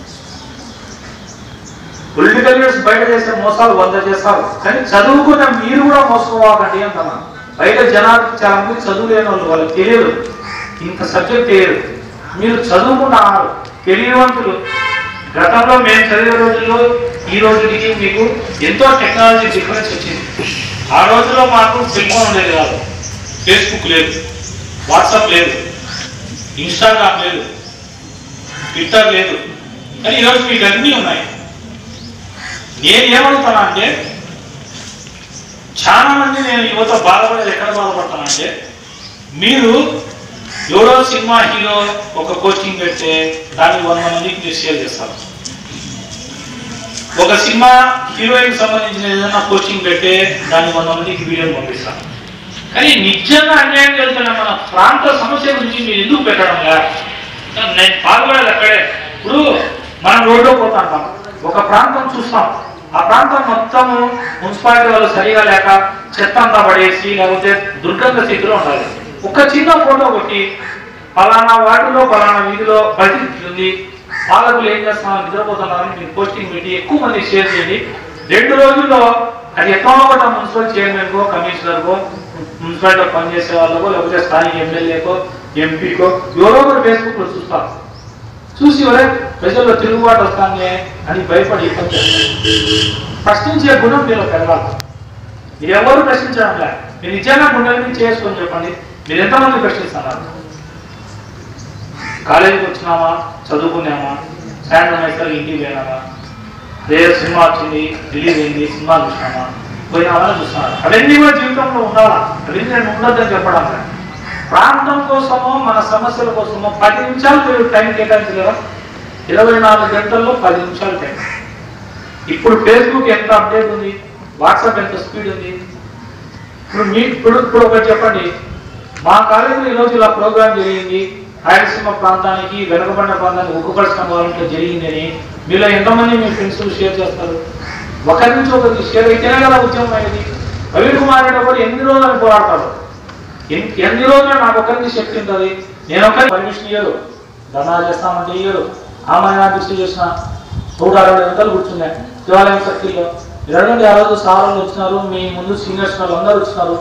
పొలిటికల్ లీడర్స్ బయట చేసే మోసాలు వంద చేస్తారు కానీ చదువుకున్న మీరు కూడా మోసపోవాలండి అంటున్నా బయట జనాలకి చాలా మంది చదువు లేని వాళ్ళు వాళ్ళకి తెలియదు ఇంత సబ్జెక్ట్ తెలియదు మీరు చదువుకున్నారు తెలియవంతులు గతంలో మేము చదివే రోజుల్లో ఈ రోజుకి మీకు ఎంతో టెక్నాలజీ డిఫరెన్స్ వచ్చింది ఆ రోజుల్లో మాకు సెల్ ఫోన్ ఉండేది కాదు ఫేస్బుక్ లేదు వాట్సాప్ లేదు ఇన్స్టాగ్రామ్ లేదు ట్విట్టర్ లేదు కానీ ఈరోజు మీకు అన్నీ ఉన్నాయి నేను ఏమడుగుతానా అంటే చాలా మంది నేను యువత బాధపడేది ఎక్కడ బాధపడతానంటే మీరు ఎవరో సినిమా హీరో ఒక కోచింగ్ పెడితే దాన్ని వంద మందికి మీరు షేర్ చేస్తారు ఒక సినిమా హీరోయిన్ సంబంధించిన ఏదైనా కోచింగ్ పెడితే దాన్ని వంద మందికి వీడియోని పంపిస్తారు కానీ నిజంగా అన్యాయం జరుగుతున్న మన ప్రాంత సమస్య గురించి మీరు ఎందుకు పెట్టడం లేదు నేను పాల్గొనేది అక్కడే ఇప్పుడు మనం రోడ్లో పోతాం ఒక ప్రాంతం చూస్తాం ఆ ప్రాంతం మొత్తము మున్సిపాలిటీ వాళ్ళు సరిగా లేక చెత్త అంతా పడేసి లేకపోతే దుర్గంధ స్థితిలో ఉండాలి ఒక చిన్న ఫోటో కొట్టి పలానా వార్డులో పలానా వీధిలో పరిస్థితి ఉంది పాలకులు ఏం చేస్తున్నారు నిద్రపోతున్నారని మీరు పోస్టింగ్ పెట్టి ఎక్కువ మంది షేర్ చేయండి రెండు రోజుల్లో అది ఎక్కడో ఒకటి మున్సిపల్ చైర్మన్కో కమిషనర్కో మున్సిపాలిటీలో పనిచేసే వాళ్ళకో లేకపోతే స్థానిక ఎమ్మెల్యేకో ఎంపీకో ఎవరో ఒకరు ఫేస్బుక్ లో చూస్తారు చూసి ఎవరే ప్రజల్లో తిరుగుబాటు వస్తానే అని భయపడి ఇబ్బంది చేస్తారు. ప్రశ్నించే గుణం మీరు పెరగాలి మీరు ఎవరు ప్రశ్నించడం లే మీరు నిజంగా గుండెల నుంచి చేసుకొని చెప్పండి మీరు ఎంతమంది ప్రశ్నిస్తున్నారు కాలేజీకి వచ్చినామా చదువుకున్నామా సాయంత్రం అయితే ఇంటికి పోయినామా అదే సినిమా వచ్చింది రిలీజ్ అయింది సినిమా చూసినామా పోయినామని చూస్తున్నారు అవన్నీ కూడా జీవితంలో ఉండాలా అవన్నీ నేను ఉండొద్దని చెప్పడం లేదు. ప్రాంతం కోసమో మన సమస్యల కోసమో పది నిమిషాలు మీరు టైం కేటాయించలేరా ఇరవై నాలుగు గంటల్లో పది నిమిషాలు టైం ఇప్పుడు ఫేస్బుక్ ఎంత అప్డేట్ ఉంది వాట్సాప్ ఎంత స్పీడ్ ఉంది ఇప్పుడు మీ ఇప్పుడు ఇప్పుడు ఒకటి చెప్పండి మా కాలేజీలో ఈరోజు ఇలా ప్రోగ్రామ్ జరిగింది రాయలసీమ ప్రాంతానికి వెనుకబడిన ప్రాంతానికి ఉక్కుపరచడం వాళ్ళంటే జరిగిందని మీలో ఎంతమంది మీ ఫ్రెండ్స్ షేర్ చేస్తారు ఒకరి నుంచి ఒకరికి షేర్ అయితేనే కదా ఉద్యమం అయింది రవి కుమార్ రెడ్డి ఒకరు ఎన్ని రోజులు పోరాడతాడు ఎన్- ఎన్ని రోజులు నాకు ఒకరికి శక్తి ఉంటుంది నేను ఒకరికి పర్మిషన్ ఇయ్యరు ధర్నా చేస్తామంటే ఇయ్యరు ఆమె దృష్టి చేసిన నూట అరవై గంటలు కూర్చున్నాయి శివాలయం సర్కిల్లో మీరు అడగండి ఆ రోజు సార్లు వచ్చినారు మీ ముందు సీనియర్స్ వాళ్ళు అందరూ వచ్చినారు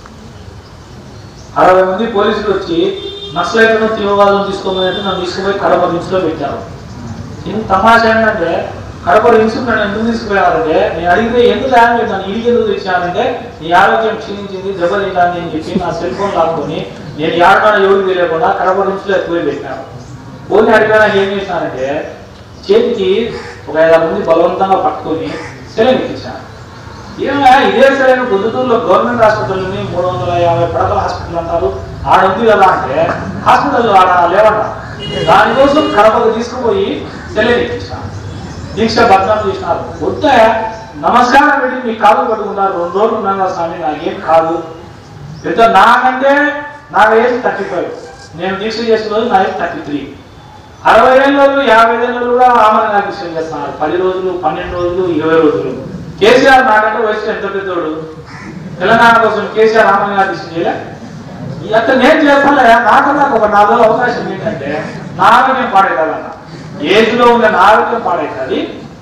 అరవై మంది పోలీసులు వచ్చి నక్సలైట్లను తీవ్రవాదం తీసుకోమన్నట్టు నన్ను తీసుకుపోయి కడప రిమ్స్లో పెట్టారు ఇంత తమాషా ఏంటంటే కడప రిమ్స్ నన్ను ఎందుకు తీసుకుపోయారంటే నేను అడిగితే ఎందుకు ల్యాండ్ లేదు నన్ను ఇడికి ఎందుకు తెచ్చానంటే నీ ఆరోగ్యం క్షీణించింది దెబ్బతింటాను అని చెప్పి నా సెల్ ఫోన్ లాక్కొని నేను యాడకాడ ఎవరికి తెలియకుండా కడప రిమ్స్లో ఎక్కువ పెట్టాను ఫోన్ అడిగినా ఏం చేశానంటే చేతికి ఒక ఐదారు మంది బలవంతంగా పట్టుకొని సెలవు ఇచ్చాను ఏమయ్యా ఇదే సరైన పొద్దుటూరులో గవర్నమెంట్ హాస్పిటల్ని మూడు వందల యాభై పడకల హాస్పిటల్ అంటారు ఆడ ఉంది కదా అంటే హాస్పిటల్ ఆడ లేవంట దానికోసం కడపకు తీసుకుపోయి సెలవు దీక్ష భద్రం చేసినారు వద్దా నమస్కారం పెట్టి మీ కాలు పట్టుకున్నారు రెండు రోజులు ఉన్నాను కదా స్వామి నాకేం కాదు పెద్ద నాకంటే నా ఏజ్ థర్టీ ఫైవ్ నేను దీక్ష చేసిన రోజు నా ఏజ్ థర్టీ త్రీ అరవై ఏళ్ళ వాళ్ళు యాభై ఏళ్ళ వాళ్ళు కూడా ఆమెను నాకు దీక్ష చేస్తున్నారు పది రోజులు పన్నెండు రోజులు ఇరవై రోజులు కేసీఆర్ నాకంటే వయసు ఎంత పెద్దోడు తెలంగాణ కోసం కేసీఆర్ ఆమెను నాకు దీక్ష చేయలే అంత నేను చేస్తాను నాకన్నా ఒక నాలుగు రోజులు అవకాశం ఏంటంటే నా ఆరోగ్యం పాడవుతుందన్న ఏజ్ లో ఉన్న నా ఆరోగ్యం పాడవుతుంది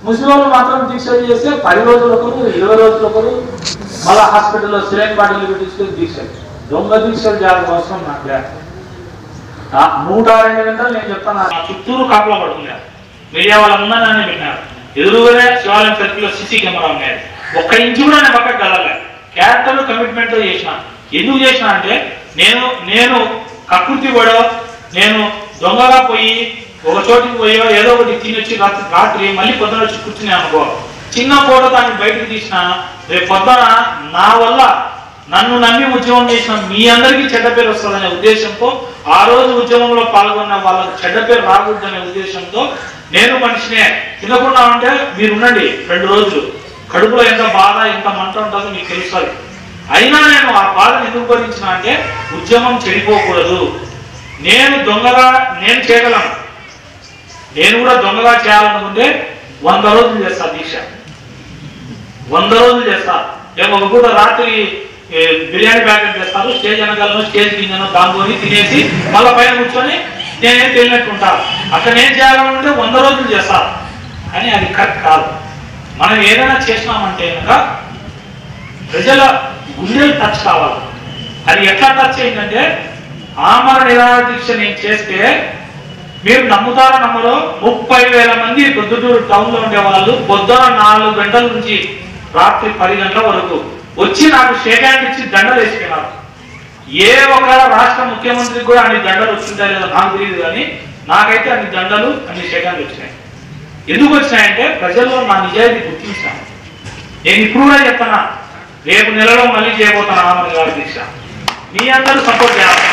ముసలి మాత్రం దీక్ష చేస్తే పది రోజులు ఒకరు ఇరవై రోజులు ఒకరు మళ్ళా హాస్పిటల్లో సిలైన్ బాటిల్ పెట్టించుకొని దీక్ష దొంగ దీక్షలు చేయాల్సిన అవసరం నాకు లేదు ఆ నూట రెండు గంటలు నేను చెప్తాను ఆ చుట్టూరు కాపలా పడుతున్నారు మీడియా వాళ్ళ ముందరనే పెట్టినారు ఎదురుగానే శివాలయం సర్కిల్లో సీసీ కెమెరా ఉన్నాయి ఒక్క ఇంచు కూడా నేను పక్కకు కదలలే క్యారెక్టర్ కమిట్మెంట్ తో చేసిన ఎందుకు చేసిన అంటే నేను నేను కకృతి పడో నేను దొంగగా పోయి ఒక చోటికి పోయో ఏదో ఒకటి తినొచ్చి రాత్రి రాత్రి మళ్ళీ పొద్దున వచ్చి కూర్చుని అనుకో చిన్న ఫోటో దాన్ని బయటకు తీసిన రేపు పొద్దున నా వల్ల నన్ను నమ్మి ఉద్యమం చేసిన మీ అందరికీ చెడ్డ పేరు వస్తుందనే ఉద్దేశంతో ఆ రోజు ఉద్యమంలో పాల్గొన్న వాళ్ళకి చెడ్డ పేరు రాకూడదనే ఉద్దేశంతో నేను మనిషినే తినకుండా ఉంటే మీరు ఉండండి రెండు రోజులు కడుపులో ఎంత బాధ ఎంత మంట ఉంటుందో మీకు తెలుస్తుంది అయినా నేను ఆ బాధను ఎందుకు భరించిన అంటే ఉద్యమం చెడిపోకూడదు నేను దొంగగా నేను చేయగలను నేను కూడా దొంగగా చేయాలనుకుంటే వంద రోజులు చేస్తా దీక్ష వంద రోజులు చేస్తా ఏమో ఒక పూట రాత్రి ఏ, బిర్యానీ ప్యాకెట్ చేస్తారు స్టేజ్ వెనకాలను స్టేజ్ కిందను దాంకొని తినేసి మళ్ళీ పైన కూర్చొని నేనేం తెలియనట్టుంటా అక్కడ నేను చేయాలనుకుంటే వంద రోజులు చేస్తా అని అది కరెక్ట్ కాదు మనం ఏదైనా చేసినామంటే కనుక ప్రజల గుండెలు టచ్ కావాలి అది ఎట్లా టచ్ అయిందంటే ఆమర నిరాహార దీక్ష నేను చేస్తే మీరు నమ్ముతారో నమ్మరో ముప్పై వేల మంది పొద్దుటూరు టౌన్ లో ఉండే వాళ్ళు పొద్దున నాలుగు గంటల నుంచి రాత్రి పది గంటల వరకు వచ్చి నాకు షేక్ హ్యాండ్ ఇచ్చి దండలు వేసుకున్నారు ఏ ఒక రాష్ట్ర ముఖ్యమంత్రికి కూడా అన్ని దండలు వచ్చిందా లేదో నాకు తెలియదు కానీ నాకైతే అన్ని దండలు అన్ని షేక్ హ్యాండ్ వచ్చినాయి ఎందుకు వచ్చినాయంటే ప్రజల్లో నా నిజాయితీ గుర్తించాను నేను ఇప్పుడు కూడా చెప్తానా రేపు నెలలో మళ్ళీ చేయబోతాను ఆమర గారి దీక్ష మీ అందరూ సపోర్ట్ చేయాలి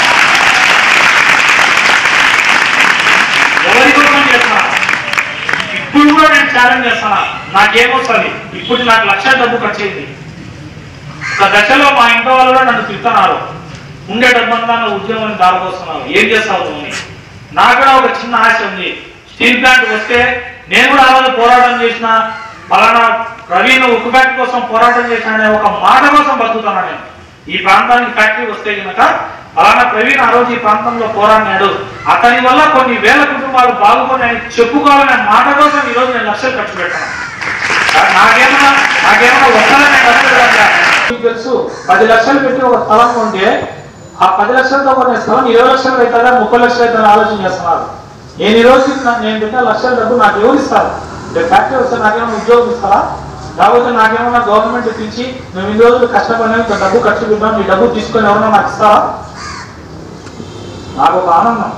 ఎవరి కోసం చేస్తున్నా ఇప్పుడు కూడా నేను ఛాలెంజ్ చేస్తున్నా నాకేమొస్తుంది ఇప్పుడు నాకు లక్ష డబ్బు ఖర్చు అయింది ఒక దశలో మా ఇంట్లో వాళ్ళు కూడా నన్ను తిడుతున్నారు ఉండే డబ్బంతా నువ్వు ఉద్యోగం దారిపోస్తున్నావు ఏం చేస్తావు నువ్వు అని. నాకు కూడా ఒక చిన్న ఆశ ఉంది స్టీల్ ప్లాంట్ వస్తే నేను కూడా ఆ రోజు పోరాటం చేసిన పలానా ప్రవీణ్ ఉక్కు ఫ్యాక్టరీ కోసం పోరాటం చేసిన అనే ఒక మాట కోసం బతుకుతున్నా నేను ఈ ప్రాంతానికి ఫ్యాక్టరీ వస్తే కనుక పలానా ప్రవీణ్ ఆ రోజు ఈ ప్రాంతంలో పోరాడినాడు అతని వల్ల కొన్ని వేల కుటుంబాలు బాగుపడినాయని చెప్పుకోవాలనే మాట కోసం ఈ రోజు నేను లక్షలు ఖర్చు పెట్టాను నాకేమన్నా నాకేమన్నా ఒక్కనే నేను ఖర్చు పెట్టాను మీకు తెలుసు పది లక్షలు పెట్టి ఒక స్థలం కొంటే ఆ పది లక్షలతో కొనే స్థలం ఇరవై లక్షలు అవుతుందా ముప్పై లక్షలు అవుతుందని ఆలోచన చేస్తున్నారు నేను ఈ రోజు నా- నేను పెట్టిన లక్షల డబ్బు నాకు ఎవరు ఇస్తారు రేపు ఫ్యాక్టరీ వస్తే నాకేమైనా ఉద్యోగం ఇస్తారా లేకపోతే నాకేమన్నా గవర్నమెంట్ ఇప్పించి మేము ఇన్ని రోజులు కష్టపడినా ఇంత డబ్బు ఖర్చు పెట్టాం ఈ డబ్బు తీసుకొని ఎవరన్నా నాకు ఇస్తారా నాకు ఒక ఆనందం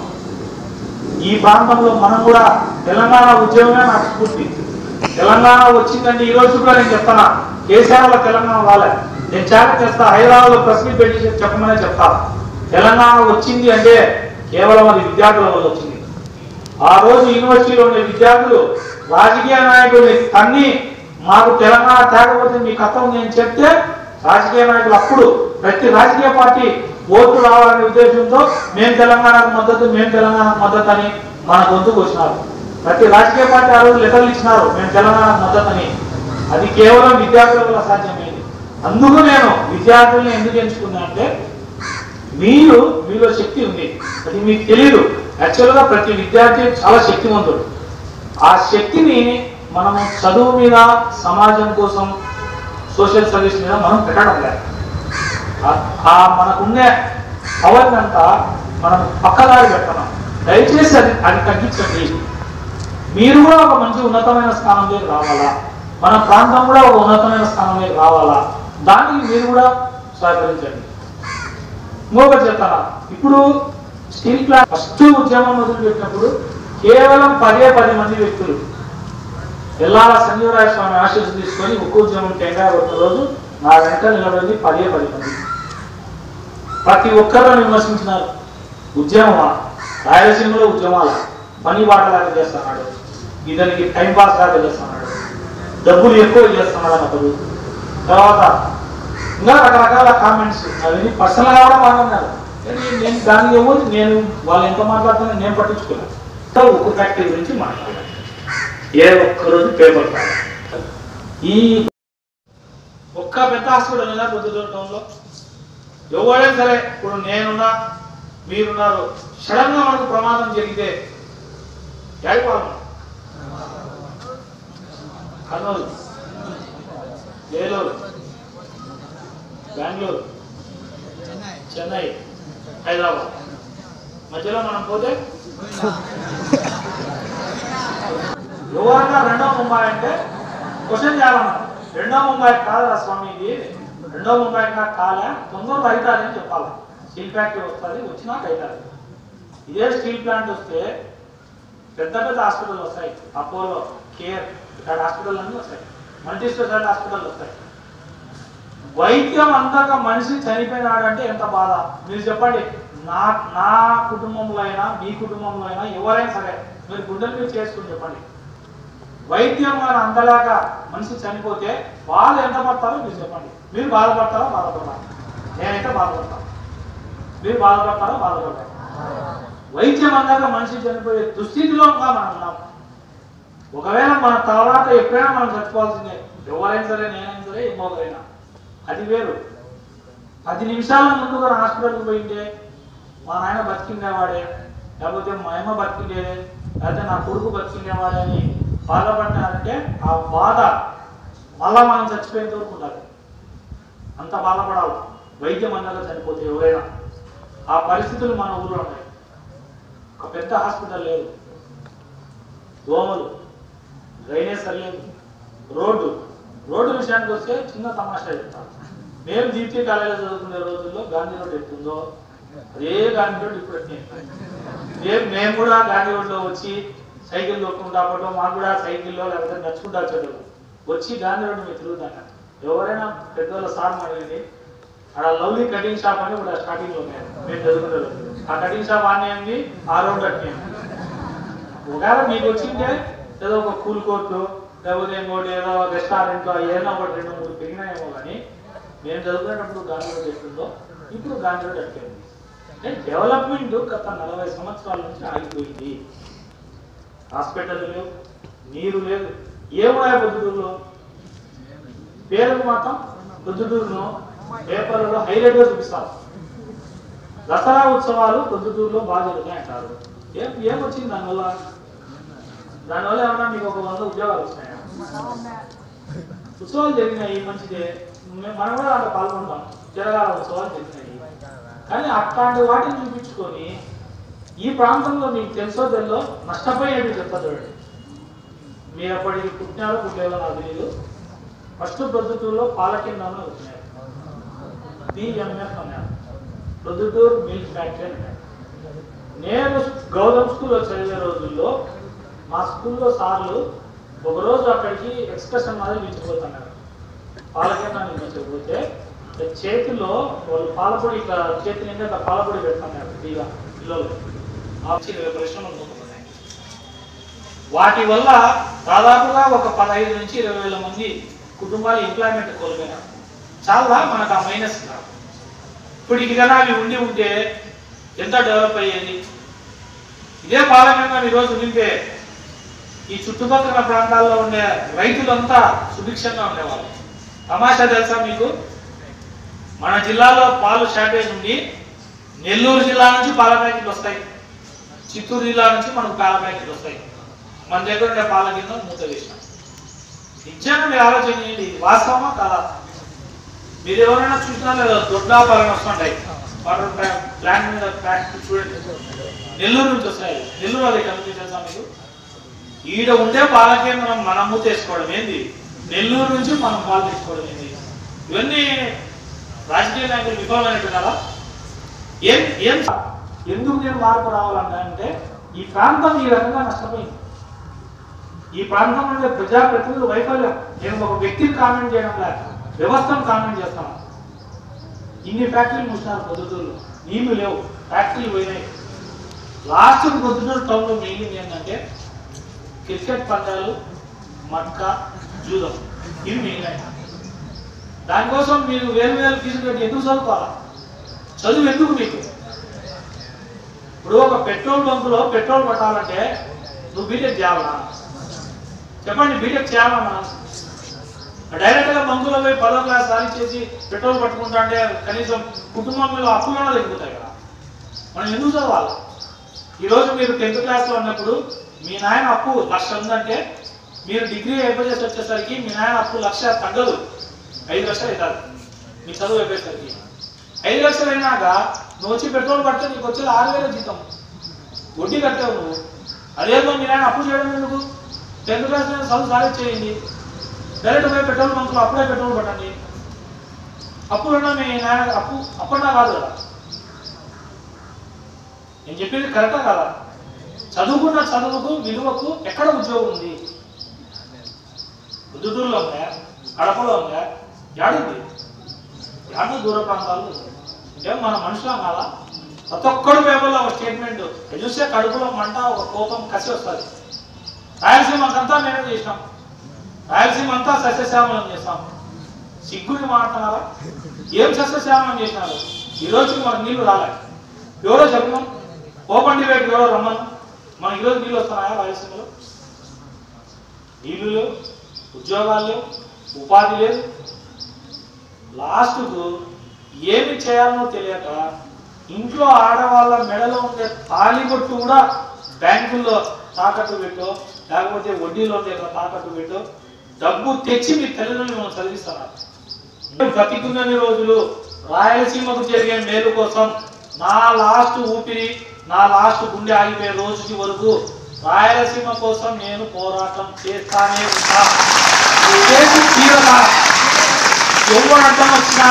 ఈ ప్రాంతంలో మనం కూడా తెలంగాణ ఉద్యోగమే నాకు స్ఫూర్తి తెలంగాణ వచ్చిందంటే ఈ రోజు కూడా నేను చెప్తానా కేసీఆర్ లో తెలంగాణ రాలే నేను ఛాలెంజ్ చేస్తా హైదరాబాద్ లో ప్రెస్ మీట్ పెట్టి చెప్- చెప్పమనే చెప్తా తెలంగాణ వచ్చింది అంటే కేవలం అది విద్యార్థుల వల్ల వచ్చింది ఆ రోజు యూనివర్సిటీలో ఉండే విద్యార్థులు రాజకీయ నాయకుల్ని తన్ని మాకు తెలంగాణ తేకపోతే మీ కథ ఉంది అని చెప్తే రాజకీయ నాయకులు అప్పుడు ప్రతి రాజకీయ పార్టీ ఓట్లు రావాలనే ఉద్దేశంతో మేము తెలంగాణకు మద్దతు మేము తెలంగాణకు మద్దతు అని మన గొంతుకు వచ్చినారు ప్రతి రాజకీయ పార్టీ ఆ రోజు లెటర్లు ఇచ్చినారు మేము తెలంగాణకు మద్దతు అని అది కేవలం విద్యార్థుల వల్ల సాధ్యమైంది అందుకు నేను విద్యార్థుల్ని ఎందుకు ఎంచుకున్నా అంటే మీరు మీలో శక్తి ఉంది అది మీకు తెలియదు యాక్చువల్గా ప్రతి విద్యార్థి చాలా శక్తివంతుడు ఆ శక్తిని మనం చదువు మీద సమాజం కోసం సోషల్ సర్వీస్ మీద మనం పెట్టడం లేదు ఆ- ఆ మనకుండే పవర్ని అంతా మనం పక్కదారి పెట్టడం దయచేసి అది అది తగ్గించండి మీరు కూడా ఒక మంచి ఉన్నతమైన స్థానంలోకి రావాలా మన ప్రాంతం కూడా ఒక ఉన్నతమైన స్థానంలోకి రావాలా దానికి మీరు కూడా సహకరించండి ఇంకొకటి చెప్తానా ఇప్పుడు స్టీల్ ప్లాంట్ ఫస్ట్ ఉద్యమం మొదలుపెట్టినప్పుడు కేవలం పదే పది మంది వ్యక్తులు ఎల్లాల సంజీవరాయ స్వామి ఆశీస్సు తీసుకొని ఉక్కు ఉద్యమం టెంకాయ కొట్టిన రోజు నా వెంట నిలబడింది పదే పది మంది ప్రతి ఒక్కరు విమర్శించినారు ఉద్యమమా రాయలసీమలో ఉద్యమాల పని బాటలాగా చేస్తున్నాడు ఇతనికి టైం పాస్ లాగా చేస్తున్నాడు డబ్బులు ఎక్కువ చేస్తున్నాడు అని ఒకరు తర్వాత ఇంకా రకరకాల కామెంట్స్ అవన్నీ పర్సనల్ గా కూడా మాట్లాడినారు కానీ నేను దానికి ఎవరు నేను వాళ్ళు ఎంత మాట్లాడుతున్నా నేను పట్టించుకోలేదు ఇంకా ఉక్కు ఫ్యాక్టరీ గురించి మాట్లాడాలి ఏ ఒక్కరోజు పేపర్ రాలేదు. ఈ ఒక్క పెద్ద హాస్పిటల్ ఉందా పొద్దుటూరు టౌన్లో ఎవరైనా సరే ఇప్పుడు నేనున్నా మీరున్నారు సడన్ గా మనకు ప్రమాదం జరిగితే వెళ్ళిపోవాలి కర్నూలు ఏలూరు బెంగళూరు చెన్నై హైదరాబాద్ మధ్యలో మనం పోతే ఎవరన్నా రెండో ముంబై అంటే క్వశ్చన్ చేయాలన్నా రెండో ముంబై కాదురా స్వామి ఇది రెండో ముంబై కాదు కాలే తొందరలో అవుతారని చెప్పాలి స్టీల్ ఫ్యాక్టరీ వస్తుంది వచ్చినాక అవుతారు ఇదే స్టీల్ ప్లాంట్ వస్తే పెద్ద పెద్ద హాస్పిటల్ వస్తాయి అపోలో కేర్ ఇక్కడ హాస్పిటల్ అన్నీ వస్తాయి మల్టీ స్పెషాలిటీ హాస్పిటల్ వస్తాయి వైద్యం అందాక మనిషి చనిపోయినాడంటే ఎంత బాధ మీరు చెప్పండి నా నా కుటుంబంలో అయినా మీ కుటుంబంలో అయినా ఎవరైనా సరే మీరు గుండెలు మీరు చేసుకుని చెప్పండి వైద్యం కానీ అందలాగా మనిషి చనిపోతే వాళ్ళు ఎంత పడతారో మీరు చెప్పండి మీరు బాధపడతారో బాధపడతారు నేనైతే బాధపడతాను మీరు బాధపడతారో బాధపడతారు వైద్యం అందాక మనిషి చనిపోయే దుస్థితిలో ఇంకా మనం ఉన్నాం ఒకవేళ మన తర్వాత ఎప్పుడైనా మనం చచ్చిపోవాల్సిందే ఎవరైనా సరే నేనైనా సరే ఇంకొకరైనా అది వేరు పది నిమిషాల ముందు కూడా హాస్పిటల్కి పోయింటే మా నాయన బతికిండేవాడే లేకపోతే మా అమ్మ బతికిండేదే లేకపోతే నా కొడుకు బతికిండేవాడే అని బాధపడినారంటే ఆ బాధ మళ్ళా మనం చచ్చిపోయేంత వరకు ఉండాలి అంత బాధపడాలి వైద్యం అన్నగా చనిపోతే ఎవరైనా ఆ పరిస్థితులు మన ఊళ్ళో ఉన్నాయి ఒక పెద్ద హాస్పిటల్ లేదు దోమలు డ్రైనేజ్ సరిలేదు రోడ్డు రోడ్డు విషయానికి వస్తే చిన్న తమాషా చెప్తాను మేము దీప్తి కాలేజీలో చదువుకునే రోజుల్లో గాంధీ రోడ్ ఎత్తుందో అదే గాంధీ రోడ్ ఇప్పుడు ఎట్టింది. మేము మేము కూడా గాంధీ రోడ్లో వచ్చి సైకిల్ తొక్కుంటా పడటం మాకు కూడా సైకిల్లో లేకపోతే నడుచుకుంటా వచ్చేటప్పుడు వచ్చి గాంధీ రోడ్డు మీద తిరుగుతాక ఎవరైనా పెద్దవాళ్ళ సార్ అడిగింది అక్కడ లవ్లీ కటింగ్ షాప్ అని కూడా స్టార్టింగ్ లో ఉన్నాయి. మేము చదువుకునే రోజు. ఆ కటింగ్ షాప్ ఆనే ఉంది ఆ రోడ్ అట్నే ఉంది. ఒకవేళ మీకు వచ్చింటే ఏదో ఒక కూల్ కోర్టు లేకపోతే ఇంకోటి ఏదో రెస్టారెంట్ ఏదైనా ఒకటి రెండు మూడు పెరిగినాయేమో కానీ మేము చదువుకునేటప్పుడు గాంధీ రోడ్ ఎట్లుందో ఇప్పుడు గాంధీ రోడ్ ఎట్లయింది అంటే డెవలప్మెంట్ గత నలభై సంవత్సరాల నుంచి ఆగిపోయింది హాస్పిటల్ లేవు నీరు లేదు ఏమున్నాయి పొద్దుటూరులో పేరుకు మాత్రం పొద్దుటూరును పేపర్లలో హైలైట్ గా చూపిస్తారు దసరా ఉత్సవాలు పొద్దుటూరులో బాగా జరుగుతాయి అంటారు ఏం ఏమొచ్చింది దానివల్ల దానివల్ల ఏమన్నా మీకు ఒక వంద ఉద్యోగాలు వస్తాయా ఉత్సవాలు జరిగినాయి మంచిదే మేము- మనం కూడా అక్కడ పాల్గొంటాం జరగాల ఉత్సవాలు జరిగినాయి కానీ అట్లాంటి వాటిని చూపించుకొని ఈ ప్రాంతంలో మీకు తెలుసో తెల్లో నష్టపోయేది చెప్తా చూడండి మీరు అప్పటికి పుట్టినారో పుట్టేదో నాకు తెలియదు ఫస్ట్ ప్రొద్దుటూరులో పాలకిందంలో వచ్చినాయి పిఎంఎఫ్ అన్నారు ప్రొద్దుటూరు మిల్క్ ఫ్యాక్టరీ అన్నారు నేను గౌరవ్ స్కూల్లో చదివే రోజుల్లో మా స్కూల్లో సార్లు ఒకరోజు అక్కడికి ఎక్స్కర్షన్ మాదిరి పిలిచిపోతున్నారు పాలకేంద్రానికి పిలిచిపోతే ఇట్లా చేతిలో వాళ్ళు పాలపొడి ఇట్లా చేతి నిండా ఇట్లా పాలపొడి పెడుతున్నారు ఫ్రీగా పిల్లలు ఆ వచ్చి ఇరవై పరిశ్రమలు మూతపడ్డాయి వాటి వల్ల దాదాపుగా ఒక పదహైదు నుంచి ఇరవై వేల మంది కుటుంబాలు ఎంప్లాయ్మెంట్ కోల్పోయినారు చాలా మనకు ఆ మైనస్ ఇప్పుడు ఇది కన్నా అవి ఉండి ఉంటే ఎంత డెవలప్ అయ్యేది ఇదే పాలకంగా ఈరోజు ఉంటే ఈ చుట్టుపక్కల ప్రాంతాల్లో ఉండే రైతులంతా సుభిక్షంగా ఉండేవాళ్ళు తమాషా తెలుసా మీకు మన జిల్లాలో పాలు షార్టేజ్ ఉంది నెల్లూరు జిల్లా నుంచి పాల ప్యాకెట్లు వస్తాయి చిత్తూరు జిల్లా నుంచి మనకు పాల ప్యాకెట్లు వస్తాయి మన దగ్గర ఉండే పాల కింద మూత వేసినాం నిజంగా మీరు ఆలోచన చేయండి ఇది వాస్తవమా కాదా మీరు ఎవరైనా చూసినా లేదా దొడ్డా పాలన వస్తుంటాయి వాటర్ ప్లాంట్ మీద ఫ్యాక్టరీ చూడండి నెల్లూరు నుంచి వస్తాయి నెల్లూరు అది కలిపి తెలుసా మీకు ఈడ ఉండే పాల కేంద్రం మనం మూతేసుకోవడం ఏంది నెల్లూరు నుంచి మనం పాలు తెచ్చుకోవడం ఏంది ఇవన్నీ రాజకీయ నాయకులు విఫలమైనట్టున్నారా ఏం ఏం ఎందుకు నేను మార్పు రావాలంటే అంటే ఈ ప్రాంతం ఈ రకంగా నష్టపోయింది ఈ ప్రాంతంలో ఉండే ప్రజాప్రతినిధులు వైఫల్యం నేను ఒక వ్యక్తిని కామెంట్ చేయడం లేక వ్యవస్థను కామెంట్ చేస్తాను ఇన్ని ఫ్యాక్టరీలు మూసినారు పొద్దుటూరులో నీళ్లు లేవు ఫ్యాక్టరీలు పోయినాయి లాస్ట్ పొద్దుటూరు టౌన్లో మిగిలింది ఏంటంటే క్రికెట్ పందాలు మట్కా జూదం ఇవి మిగిలినాయి దానికోసం మీరు వేలు వేలు ఫీజు పెట్టి ఎందుకు చదువుకోవాలా చదువు ఎందుకు మీకు ఇప్పుడు ఒక పెట్రోల్ బంకులో పెట్రోల్ పట్టాలంటే నువ్వు బీటెక్ చేయాలా చెప్పండి బీటెక్ చేయాలన్నా డైరెక్ట్ గా బంకులో పోయి పదో క్లాస్ సాధించేసి పెట్రోల్ పట్టుకుంటా అంటే కనీసం కుటుంబంలో అప్పులు తగ్గిపోతాయి కదా మనం ఎందుకు చదవాలి ఈరోజు మీరు టెన్త్ క్లాస్ లో ఉన్నప్పుడు మీ నాయన అప్పు లక్ష ఉందంటే మీరు డిగ్రీ అయిపోయేసి వచ్చేసరికి మీ నాయన అప్పు లక్ష తగ్గదు ఐదు లక్షలు అవుతుంది మీ చదువు అయిపోయేసరికి ఐదు లక్షలు అయినాక నువ్వు వచ్చి పెట్రోల్ పడితే నీకు వచ్చేది ఆరు వేల జీతం వడ్డీ కట్టావు నువ్వు అదేదో మీ నాయన అప్పు చేయడం ఎందుకు టెన్త్ క్లాస్ మీద చదువు సాలెక్ట్ చేయండి డైరెక్ట్ పోయి పెట్రోల్ బంకులో అప్పుడే పెట్రోల్ పట్టండి అప్పుడు ఉన్న మీ నాయన అప్పు అప్పుడున్నా కాదు కదా నేను చెప్పేది కరెక్టా కదా చదువుకున్న చదువుకు విలువకు ఎక్కడ ఉద్యోగం ఉంది బుద్ధుటూరులో ఉందా కడపలో ఉందా యాడుంది యాడు దూర ప్రాంతాలు ఏం మన మనుషులం కాదా ప్రతి ఒక్కడు పేపర్లో ఒక స్టేట్మెంట్ చూస్తే కడుపులో మంట ఒక కోపం కసి వస్తుంది రాయలసీమ అంతా మేమే చేసినాం రాయలసీమ అంతా సస్యశ్యామలం చేస్తాం సిగ్గుని మాట్లాడారా ఏం సస్యశ్యామలం చేసినారు ఈ రోజుకి మనకు నీళ్లు రాలే ఎవరో చెప్పినాం ఓపెన్ డిబేట్ ఎవరో రమ్మను మనకి ఈరోజు నీళ్ళు వస్తున్నాయా రాయలసీమలో నీళ్లు లేవు ఉద్యోగాలు లేవు ఉపాధి లేదు లాస్ట్కు ఏమి చేయాలనో తెలియక ఇంట్లో ఆడవాళ్ళ మెడలో ఉండే తాలిబొట్టు కూడా బ్యాంకుల్లో తాకట్టు పెట్టు లేకపోతే వడ్డీలో దగ్గర తాకట్టు పెట్టు డబ్బు తెచ్చి మీ తల్లిదండ్రులు మిమ్మల్ని చదివిస్తున్నారు నేను బతికున్నన్ని రోజులు రాయలసీమకు జరిగే మేలు కోసం నా లాస్ట్ ఊపిరి నా లాస్ట్ గుండె ఆగిపోయే రోజుకి వరకు రాయలసీమ కోసం నేను పోరాటం చేస్తానే ఉన్నా చేసి తీరదా ఎవరు అడ్డం వచ్చినా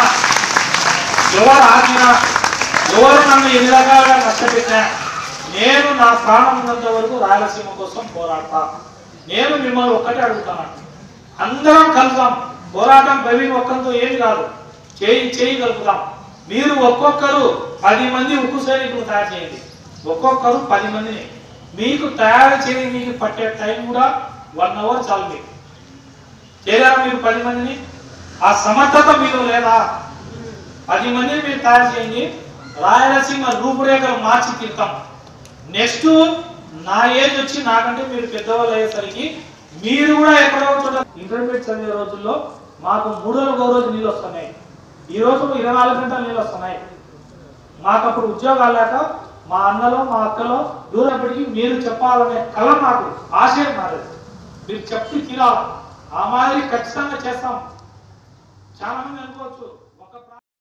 ఎవరు ఆగినా ఎవరు నన్ను ఎన్ని రకాలుగా నష్టపెట్టినా నేను నా ప్రాణం ఉన్నంత వరకు రాయలసీమ కోసం పోరాడతా నేను మిమ్మల్ని ఒక్కటే అడుగుతున్నాను అందరం కలుద్దాం పోరాటం ప్రవీణ్ ఒక్కరితో ఏమి కాదు చేయి చేయి కలుపుదాం మీరు ఒక్కొక్కరు పది మంది ఉక్కు సైనికులు తయారు చేయండి ఒక్కొక్కరు పది మందిని మీకు తయారు చేయడానికి పట్టే టైం కూడా వన్ అవర్ చాలు మీకు చేయలేరా మీరు పది మందిని ఆ సమర్థత మీరు లేదా పది మందిని మీరు తయారు చేయండి రాయలసీమ రూపురేఖలు మార్చి తీరుతాం నెక్స్ట్ నా ఏజ్ వచ్చి నాకంటే మీరు పెద్దవాళ్ళు అయ్యేసరికి మీరు కూడా ఎక్కడో చోట ఇంటర్మీడియట్ చదివే రోజుల్లో మాకు మూడు రోజులు ఒక రోజు నీళ్ళు వస్తున్నాయి ఈ రోజు ఇరవై నాలుగు గంటలు నీళ్ళు వస్తున్నాయి మాకు అప్పుడు ఉద్యోగాలు లేక మా అన్నలో మా అక్కలో దూరప్పటికి మీరు చెప్పాలనే కళ నాకు ఆశయం మారేది మీరు చెప్పి తీరాలి ఆ మాదిరి ఖచ్చితంగా చేస్తాం చాలా మంది అనుకోవచ్చు